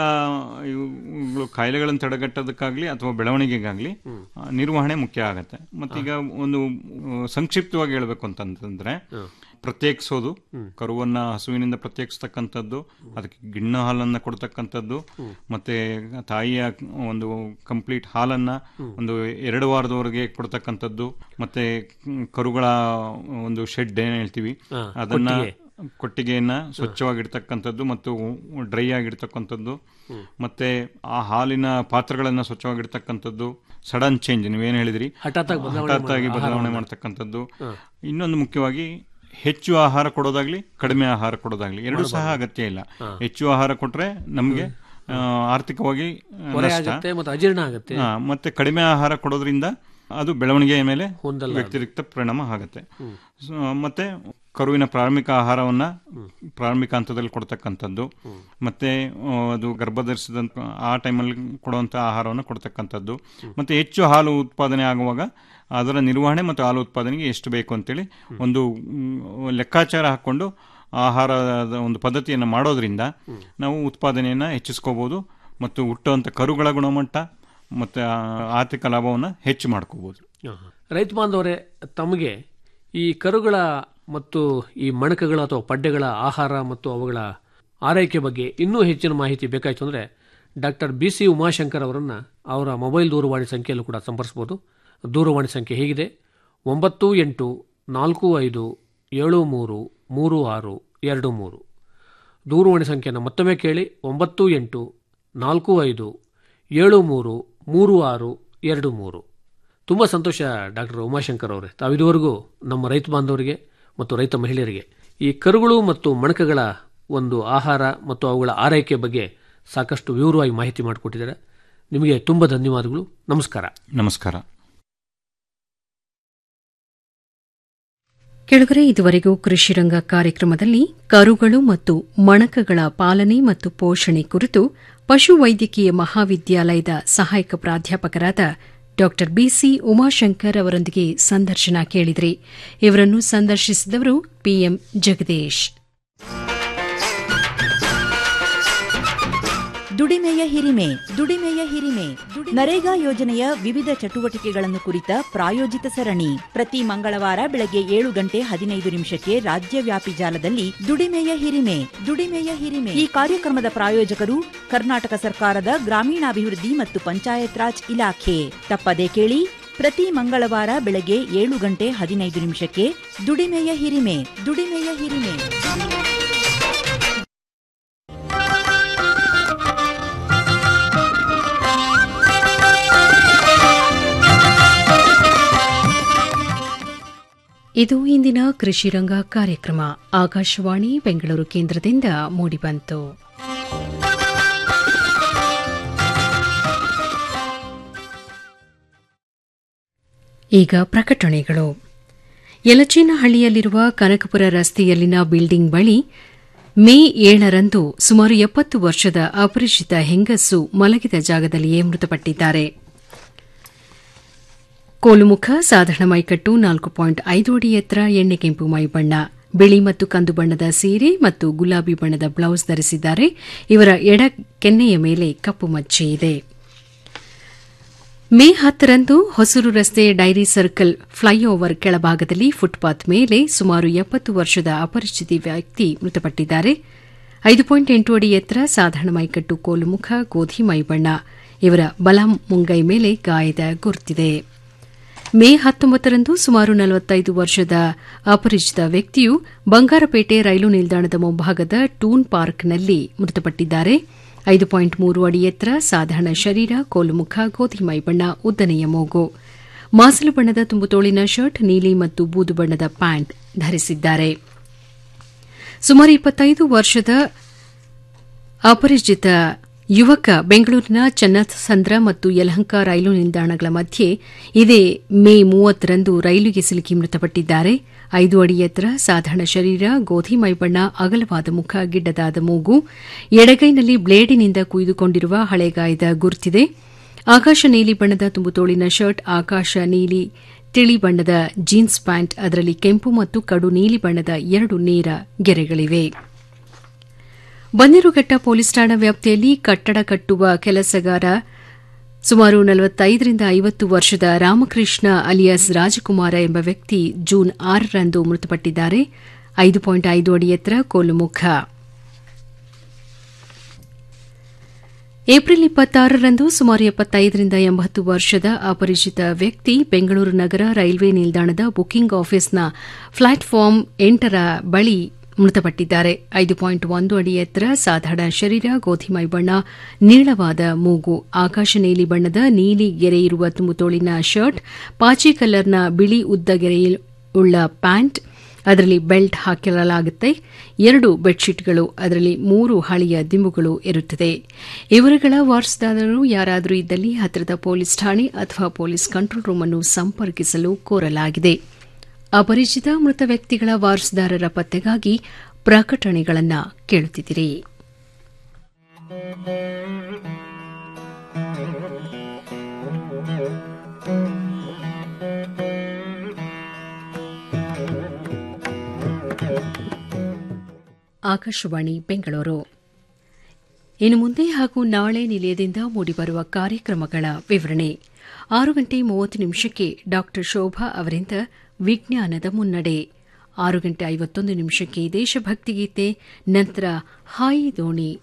ಇವುಗಳು ಕಾಯಿಲೆಗಳನ್ನು ತಡೆಗಟ್ಟೋದಕ್ಕಾಗ್ಲಿ ಅಥವಾ ಬೆಳವಣಿಗೆಗಾಗ್ಲಿ ಆ, ನಿರ್ವಹಣೆ ಮುಖ್ಯ ಆಗತ್ತೆ ಮತ್ತೀಗ ಒಂದು ಆ, ಸಂಕ್ಷಿಪ್ತವಾಗಿ ಹೇಳ್ಬೇಕು ಅಂತಂತಂದ್ರೆ ಪ್ರತ್ಯೇಕಿಸೋದು ಕರುವನ್ನ ಹಸುವಿನಿಂದ ಪ್ರತ್ಯೇಕಿಸ್ತಕ್ಕಂಥದ್ದು ಅದಕ್ಕೆ ಗಿಣ್ಣು ಹಾಲನ್ನ ಕೊಡ್ತಕ್ಕಂಥದ್ದು ಮತ್ತೆ ತಾಯಿಯ ಒಂದು ಕಂಪ್ಲೀಟ್ ಹಾಲನ್ನ ಒಂದು ಎರಡು ವಾರದವರೆಗೆ ಕೊಡ್ತಕ್ಕಂಥದ್ದು ಮತ್ತೆ ಮ್, ಕರುಗಳ ಒಂದು ಶೆಡ್ ಏನ್ ಹೇಳ್ತೀವಿ ಅದನ್ನ ಕೊಟ್ಟಿಗೆಯನ್ನ ಸ್ವಚ್ಛವಾಗಿಡ್ತಕ್ಕಂಥದ್ದು ಮತ್ತು ಡ್ರೈ ಆಗಿಡ್ತಕ್ಕಂಥದ್ದು ಮತ್ತೆ ಆ ಹಾಲಿನ ಪಾತ್ರಗಳನ್ನ ಸ್ವಚ್ಛವಾಗಿಡ್ತಕ್ಕಂಥದ್ದು ಸಡನ್ ಚೇಂಜ್ ನೀವೇನ್ ಹೇಳಿದ್ರಿ ಹಠಾತ್ತಾಗಿ ಬದಲಾವಣೆ ಹಠಾತ್ತಾಗಿ ಬದಲಾವಣೆ ಮಾಡ್ತಕ್ಕಂಥದ್ದು ಇನ್ನೊಂದು ಮುಖ್ಯವಾಗಿ ಹೆಚ್ಚು ಆಹಾರ ಕೊಡೋದಾಗ್ಲಿ ಕಡಿಮೆ ಆಹಾರ ಕೊಡೋದಾಗ್ಲಿ ಎರಡು ಸಹ ಅಗತ್ಯ ಇಲ್ಲ ಹೆಚ್ಚು ಆಹಾರ ಕೊಟ್ರೆ ನಮ್ಗೆ ಆ, ಆರ್ಥಿಕವಾಗಿ ಆ, ಹೊರೆ ನಷ್ಟ ಆಗುತ್ತೆ ಮತ್ತು ಅಜೀರ್ಣ ಆಗುತ್ತೆ ಆ, ಮತ್ತೆ ಕಡಿಮೆ ಆಹಾರ ಕೊಡೋದ್ರಿಂದ ಅದು ಬೆಳವಣಿಗೆಯ ಮೇಲೆ ಹೊಂದಲ್ಲ ವ್ಯತಿರಿಕ್ತ ಪರಿಣಾಮ ಆಗುತ್ತೆ ಸೊ, ಮತ್ತೆ ಕರುವಿನ ಪ್ರಾರಂಭಿಕ ಆಹಾರವನ್ನ ಪ್ರಾರಂಭಿಕ ಹಂತದಲ್ಲಿ ಕೊಡ್ತಕ್ಕಂಥದ್ದು ಮತ್ತೆ ಆ, ಅದು ಗರ್ಭಧರಿಸಿದಂತ ಆ ಟೈಮಲ್ಲಿ ಕೊಡುವಂತ ಆಹಾರವನ್ನು ಕೊಡ್ತಕ್ಕಂಥದ್ದು ಮತ್ತೆ ಹೆಚ್ಚು ಹಾಲು ಉತ್ಪಾದನೆ ಆಗುವಾಗ ಅದರ ನಿರ್ವಹಣೆ ಮತ್ತು ಹಾಲು ಉತ್ಪಾದನೆಗೆ ಎಷ್ಟು ಬೇಕು ಅಂತೇಳಿ ಒಂದು ಮ್, ಲೆಕ್ಕಾಚಾರ ಹಾಕೊಂಡು ಆಹಾರದ ಒಂದು ಪದ್ಧತಿಯನ್ನು ಮಾಡೋದ್ರಿಂದ ನಾವು ಉತ್ಪಾದನೆಯನ್ನ ಹೆಚ್ಚಿಸ್ಕೋಬಹುದು ಮತ್ತು ಹುಟ್ಟುವಂತ ಕರುಗಳ ಗುಣಮಟ್ಟ ಮತ್ತೆ ಆ, ಆರ್ಥಿಕ ಲಾಭವನ್ನು ಹೆಚ್ಚು ಮಾಡ್ಕೋಬಹುದು ರೈತ ಬಾಂಧವರೇ ತಮಗೆ ಈ ಕರುಗಳ ಮತ್ತು ಈ ಮಣಕಗಳ ಅಥವಾ ಪಡ್ಡೆಗಳ ಆಹಾರ ಮತ್ತು ಅವುಗಳ ಆರೈಕೆ ಬಗ್ಗೆ ಇನ್ನೂ ಹೆಚ್ಚಿನ ಮಾಹಿತಿ ಬೇಕಾಯಿತು ಅಂದರೆ ಡಾಕ್ಟರ್ ಬಿ ಸಿ ಉಮಾಶಂಕರ್ ಅವರನ್ನು ಅವರ ಮೊಬೈಲ್ ದೂರವಾಣಿ ಸಂಖ್ಯೆಯಲ್ಲೂ ಕೂಡ ಸಂಪರ್ಸ್ಬೋದು ದೂರವಾಣಿ ಸಂಖ್ಯೆ ಹೀಗಿದೆ ಒಂಬತ್ತು ಎಂಟು ನಾಲ್ಕು ಐದು ಏಳು ಮೂರು ಮೂರು ಆರು ಎರಡು ಮೂರು ದೂರವಾಣಿ ಸಂಖ್ಯೆಯನ್ನು ಮತ್ತೊಮ್ಮೆ ಕೇಳಿ ಒಂಬತ್ತು ಎಂಟು ನಾಲ್ಕು ಐದು ಏಳು ಮೂರು ಮೂರು ಆರು ಎರಡು ಮೂರು ತುಂಬ ಸಂತೋಷ ಡಾಕ್ಟರ್ ಉಮಾಶಂಕರ್ ಅವರೇ ತಾವು ಇದುವರೆಗೂ ನಮ್ಮ ರೈತ ಬಾಂಧವರಿಗೆ ಮತ್ತು ರೈತ ಮಹಿಳೆಯರಿಗೆ ಈ ಕರುಗಳು ಮತ್ತು ಮಣಕಗಳ ಒಂದು ಆಹಾರ ಮತ್ತು ಅವುಗಳ ಆರೈಕೆ ಬಗ್ಗೆ ಸಾಕಷ್ಟು ವಿವರವಾಗಿ ಮಾಹಿತಿ ಮಾಡಿಕೊಟ್ಟಿದ್ದಾರೆ ನಿಮಗೆ ತುಂಬ ಧನ್ಯವಾದಗಳು ನಮಸ್ಕಾರ ನಮಸ್ಕಾರ ಕೆಳಗರೆ ಇದುವರೆಗೂ ಕೃಷಿರಂಗ ಕಾರ್ಯಕ್ರಮದಲ್ಲಿ ಕರುಗಳು ಮತ್ತು ಮಣಕಗಳ ಪಾಲನೆ ಮತ್ತು ಪೋಷಣೆ ಕುರಿತು ಪಶುವೈದ್ಯಕೀಯ ಮಹಾವಿದ್ಯಾಲಯದ ಸಹಾಯಕ ಪ್ರಾಧ್ಯಾಪಕರಾದ ಡಾ ಬಿಸಿ ಉಮಾಶಂಕರ್ ಅವರೊಂದಿಗೆ ಸಂದರ್ಶನ ಕೇಳಿದ್ರಿ ಇವರನ್ನು ಸಂದರ್ಶಿಸಿದವರು ಪಿಎಂ ಜಗದೀಶ್ ದುಡಿಮೆಯ ಹಿರಿಮೆ ದುಡಿಮೆಯ ಹಿರಿಮೆ ನರೇಗಾ ಯೋಜನೆಯ ವಿವಿಧ ಚಟುವಟಿಕೆಗಳನ್ನು ಕುರಿತ ಪ್ರಾಯೋಜಿತ ಸರಣಿ ಪ್ರತಿ ಮಂಗಳವಾರ ಬೆಳಗ್ಗೆ ಏಳು ಗಂಟೆ ಹದಿನೈದು ನಿಮಿಷಕ್ಕೆ ರಾಜ್ಯವ್ಯಾಪಿ ಜಾಲದಲ್ಲಿ ದುಡಿಮೆಯ ಹಿರಿಮೆ ದುಡಿಮೆಯ ಹಿರಿಮೆ ಈ ಕಾರ್ಯಕ್ರಮದ ಪ್ರಾಯೋಜಕರು ಕರ್ನಾಟಕ ಸರ್ಕಾರದ ಗ್ರಾಮೀಣಾಭಿವೃದ್ಧಿ ಮತ್ತು ಪಂಚಾಯತ್ ರಾಜ್ ಇಲಾಖೆ ತಪ್ಪದೇ ಕೇಳಿ ಪ್ರತಿ ಮಂಗಳವಾರ ಬೆಳಗ್ಗೆ ಏಳು ಗಂಟೆ ಹದಿನೈದು ನಿಮಿಷಕ್ಕೆ ದುಡಿಮೆಯ ಹಿರಿಮೆ ದುಡಿಮೆಯ ಹಿರಿಮೆ ಇದು ಇಂದಿನ ಕೃಷಿರಂಗ ಕಾರ್ಯಕ್ರಮ ಆಕಾಶವಾಣಿ ಬೆಂಗಳೂರು ಕೇಂದ್ರದಿಂದ ಮೂಡಿಬಂತು ಈಗ ಪ್ರಕಟಣೆಗಳು ಯಲಚೇನಹಳ್ಳಿಯಲ್ಲಿರುವ ಕನಕಪುರ ರಸ್ತೆಯಲ್ಲಿನ ಬಿಲ್ಡಿಂಗ್ ಬಳಿ ಮೇ ಏಳರಂದು ಸುಮಾರು ಎಪ್ಪತ್ತು ವರ್ಷದ ಅಪರಿಚಿತ ಹೆಂಗಸು ಮಲಗಿದ ಜಾಗದಲ್ಲಿಯೇ ಮೃತಪಟ್ಟಿದ್ದಾರೆ ಕೋಲುಮುಖ ಸಾಧಾರಣ ಮೈಕಟ್ಟು ನಾಲ್ಕು ಪಾಯಿಂಟ್ ಐದು ಅಡಿ ಎತ್ತರ ಎಣ್ಣೆ ಕೆಂಪು ಮೈಬಣ್ಣ ಬಿಳಿ ಮತ್ತು ಕಂದು ಬಣ್ಣದ ಸೀರೆ ಮತ್ತು ಗುಲಾಬಿ ಬಣ್ಣದ ಬ್ಲೌಸ್ ಧರಿಸಿದ್ದಾರೆ ಇವರ ಎಡ ಕೆನ್ನೆಯ ಮೇಲೆ ಕಪ್ಪು ಮಚ್ಚೆ ಇದೆ ಮೇ ಹತ್ತರಂದು ಹೊಸೂರು ರಸ್ತೆ ಡೈರಿ ಸರ್ಕಲ್ ಫ್ಲೈಓವರ್ ಕೆಳಭಾಗದಲ್ಲಿ ಫುಟ್ಪಾತ್ ಮೇಲೆ ಸುಮಾರು ಎಪ್ಪತ್ತು ವರ್ಷದ ಅಪರಿಚಿತ ವ್ಯಕ್ತಿ ಮೃತಪಟ್ಟಿದ್ದಾರೆ ಐದು ಪಾಯಿಂಟ್ ಎಂಟು ಅಡಿ ಎತ್ತರ ಸಾಧಾರಣ ಮೈಕಟ್ಟು ಕೋಲುಮುಖ ಗೋಧಿ ಮೈಬಣ್ಣ ಇವರ ಬಲ ಮುಂಗೈ ಮೇಲೆ ಗಾಯದ ಗುರುತಿದೆ ಮೇ ಹತ್ತೊಂಬತ್ತರಂದು ಸುಮಾರು ನಲವತ್ತೈದು ವರ್ಷದ ಅಪರಿಚಿತ ವ್ಯಕ್ತಿಯು ಬಂಗಾರಪೇಟೆ ರೈಲು ನಿಲ್ದಾಣದ ಮುಂಭಾಗದ ಟೂನ್ ಪಾರ್ಕ್ನಲ್ಲಿ ಮೃತಪಟ್ಟಿದ್ದಾರೆ ಐದು ಪಾಯಿಂಟ್ ಮೂರು ಅಡಿ ಎತ್ತರ ಸಾಧಾರಣ ಶರೀರ ಕೋಲುಮುಖ ಗೋಧಿ ಮೈಬಣ್ಣ ಉದ್ದನೆಯ ಮೂಗು ಮಾಸಲು ಬಣ್ಣದ ತುಂಬುತೋಳಿನ ಶರ್ಟ್ ನೀಲಿ ಮತ್ತು ಬೂದು ಬಣ್ಣದ ಪ್ಯಾಂಟ್ ಧರಿಸಿದ್ದಾರೆ ಸುಮಾರು ಇಪ್ಪತ್ತೈದು ವರ್ಷದ ಅಪರಿಚಿತ ಯುವಕ ಬೆಂಗಳೂರಿನ ಚನ್ನಸಂದ್ರ ಮತ್ತು ಯಲಹಂಕ ರೈಲು ನಿಲ್ದಾಣಗಳ ಮಧ್ಯೆ ಇದೇ ಮೇ ಮೂವತ್ತರಂದು ರೈಲಿಗೆ ಸಿಲುಕಿ ಮೃತಪಟ್ಟಿದ್ದಾರೆ ಐದು ಅಡಿ ಎತ್ತರ ಸಾಧಾರಣ ಶರೀರ ಗೋಧಿ ಮೈಬಣ್ಣ ಅಗಲವಾದ ಮುಖ ಗಿಡ್ಡದಾದ ಮೂಗು ಎಡಗೈನಲ್ಲಿ ಬ್ಲೇಡಿನಿಂದ ಕುಯ್ದುಕೊಂಡಿರುವ ಹಳೆಗಾಯದ ಗುರುತಿದೆ ಆಕಾಶ ನೀಲಿ ಬಣ್ಣದ ತುಂಬುತೋಳಿನ ಶರ್ಟ್ ಆಕಾಶ ನೀಲಿ ತಿಳಿ ಬಣ್ಣದ ಜೀನ್ಸ್ ಪ್ಯಾಂಟ್ ಅದರಲ್ಲಿ ಕೆಂಪು ಮತ್ತು ಕಡು ನೀಲಿ ಬಣ್ಣದ ಎರಡು ನೇರ ಗೆರೆಗಳಿವೆ ಬನ್ನೇರುಘಟ್ಟ ಪೊಲೀಸ್ ಠಾಣಾ ವ್ಯಾಪ್ತಿಯಲ್ಲಿ ಕಟ್ಟಡ ಕಟ್ಟುವ ಕೆಲಸಗಾರ ಸುಮಾರು ನಲವತ್ತೈದರಿಂದ ಐವತ್ತು ವರ್ಷದ ರಾಮಕೃಷ್ಣ ಅಲಿಯಾಸ್ ರಾಜಕುಮಾರ ಎಂಬ ವ್ಯಕ್ತಿ ಜೂನ್ ಆರರಂದು ಮೃತಪಟ್ಟಿದ್ದಾರೆ ಐದು ಪಾಯಿಂಟ್ ಐದು ಅಡಿ ಎತ್ತರ ಕೋಲುಮುಖ ಏಪ್ರಿಲ್ ಇಪ್ಪತ್ತಾರರಂದು ಸುಮಾರು ಎಪ್ಪತ್ತೈದರಿಂದ ಎಂಬತ್ತು ವರ್ಷದ ಅಪರಿಚಿತ ವ್ಯಕ್ತಿ ಬೆಂಗಳೂರು ನಗರ ರೈಲ್ವೆ ನಿಲ್ದಾಣದ ಬುಕಿಂಗ್ ಆಫೀಸ್ನ ಪ್ಲಾಟ್ಫಾರ್ಮ್ ಎಂಟರ ಬಳಿ ಮೃತಪಟ್ಟಿದ್ದಾರೆ ಐದು ಪಾಯಿಂಟ್ ಒಂದು ಅಡಿ ಎತ್ತರ ಸಾಧಾರಣ ಶರೀರ ಗೋಧಿ ಮೈಬಣ್ಣ ನೀಳವಾದ ಮೂಗು ಆಕಾಶ ನೀಲಿ ಬಣ್ಣದ ನೀಲಿ ಗೆರೆ ಇರುವ ತುಂಬುತೋಳಿನ ಶರ್ಟ್ ಪಾಚಿ ಕಲರ್ನ ಬಿಳಿ ಉದ್ದ ಗೆರೆಯುಳ್ಳ ಪ್ಯಾಂಟ್ ಅದರಲ್ಲಿ ಬೆಲ್ಟ್ ಹಾಕಿರಲಾಗುತ್ತೆ ಎರಡು ಬೆಡ್ಶೀಟ್ಗಳು ಅದರಲ್ಲಿ ಮೂರು ಹಳೆಯ ದಿಂಬುಗಳು ಇರುತ್ತದೆ ಇವರುಗಳ ವಾರಸುದಾರರು ಯಾರಾದರೂ ಇದ್ದಲ್ಲಿ ಹತ್ತಿರದ ಪೊಲೀಸ್ ಠಾಣೆ ಅಥವಾ ಪೊಲೀಸ್ ಕಂಟ್ರೋಲ್ ರೂಮ್ ಅನ್ನು ಸಂಪರ್ಕಿಸಲು ಕೋರಲಾಗಿದೆ ಅಪರಿಚಿತ ಮೃತ ವ್ಯಕ್ತಿಗಳ ವಾರಸುದಾರರ ಪತ್ತೆಗಾಗಿ ಪ್ರಕಟಣೆಗಳನ್ನು ಕೇಳುತ್ತಿದ್ದೀರಿ ಆಕಾಶವಾಣಿ ಬೆಂಗಳೂರು ಇನ್ನು ಮುಂದೆ ಹಾಗೂ ನಾಳೆ ನಿಲಯದಿಂದ ಮೂಡಿಬರುವ ಕಾರ್ಯಕ್ರಮಗಳ ವಿವರಣೆ ಆರು ಗಂಟೆ ಮೂವತ್ತು ನಿಮಿಷಕ್ಕೆ ಡಾ ಶೋಭಾ ಅವರಿಂದ ವಿಜ್ಞಾನದ ಮುನ್ನಡೆ ಆರು ಗಂಟೆ ಐವತ್ತೊಂದು ನಿಮಿಷಕ್ಕೆ ದೇಶಭಕ್ತಿ ಗೀತೆ ನಂತರ ಹಾಯಿ ದೋಣಿ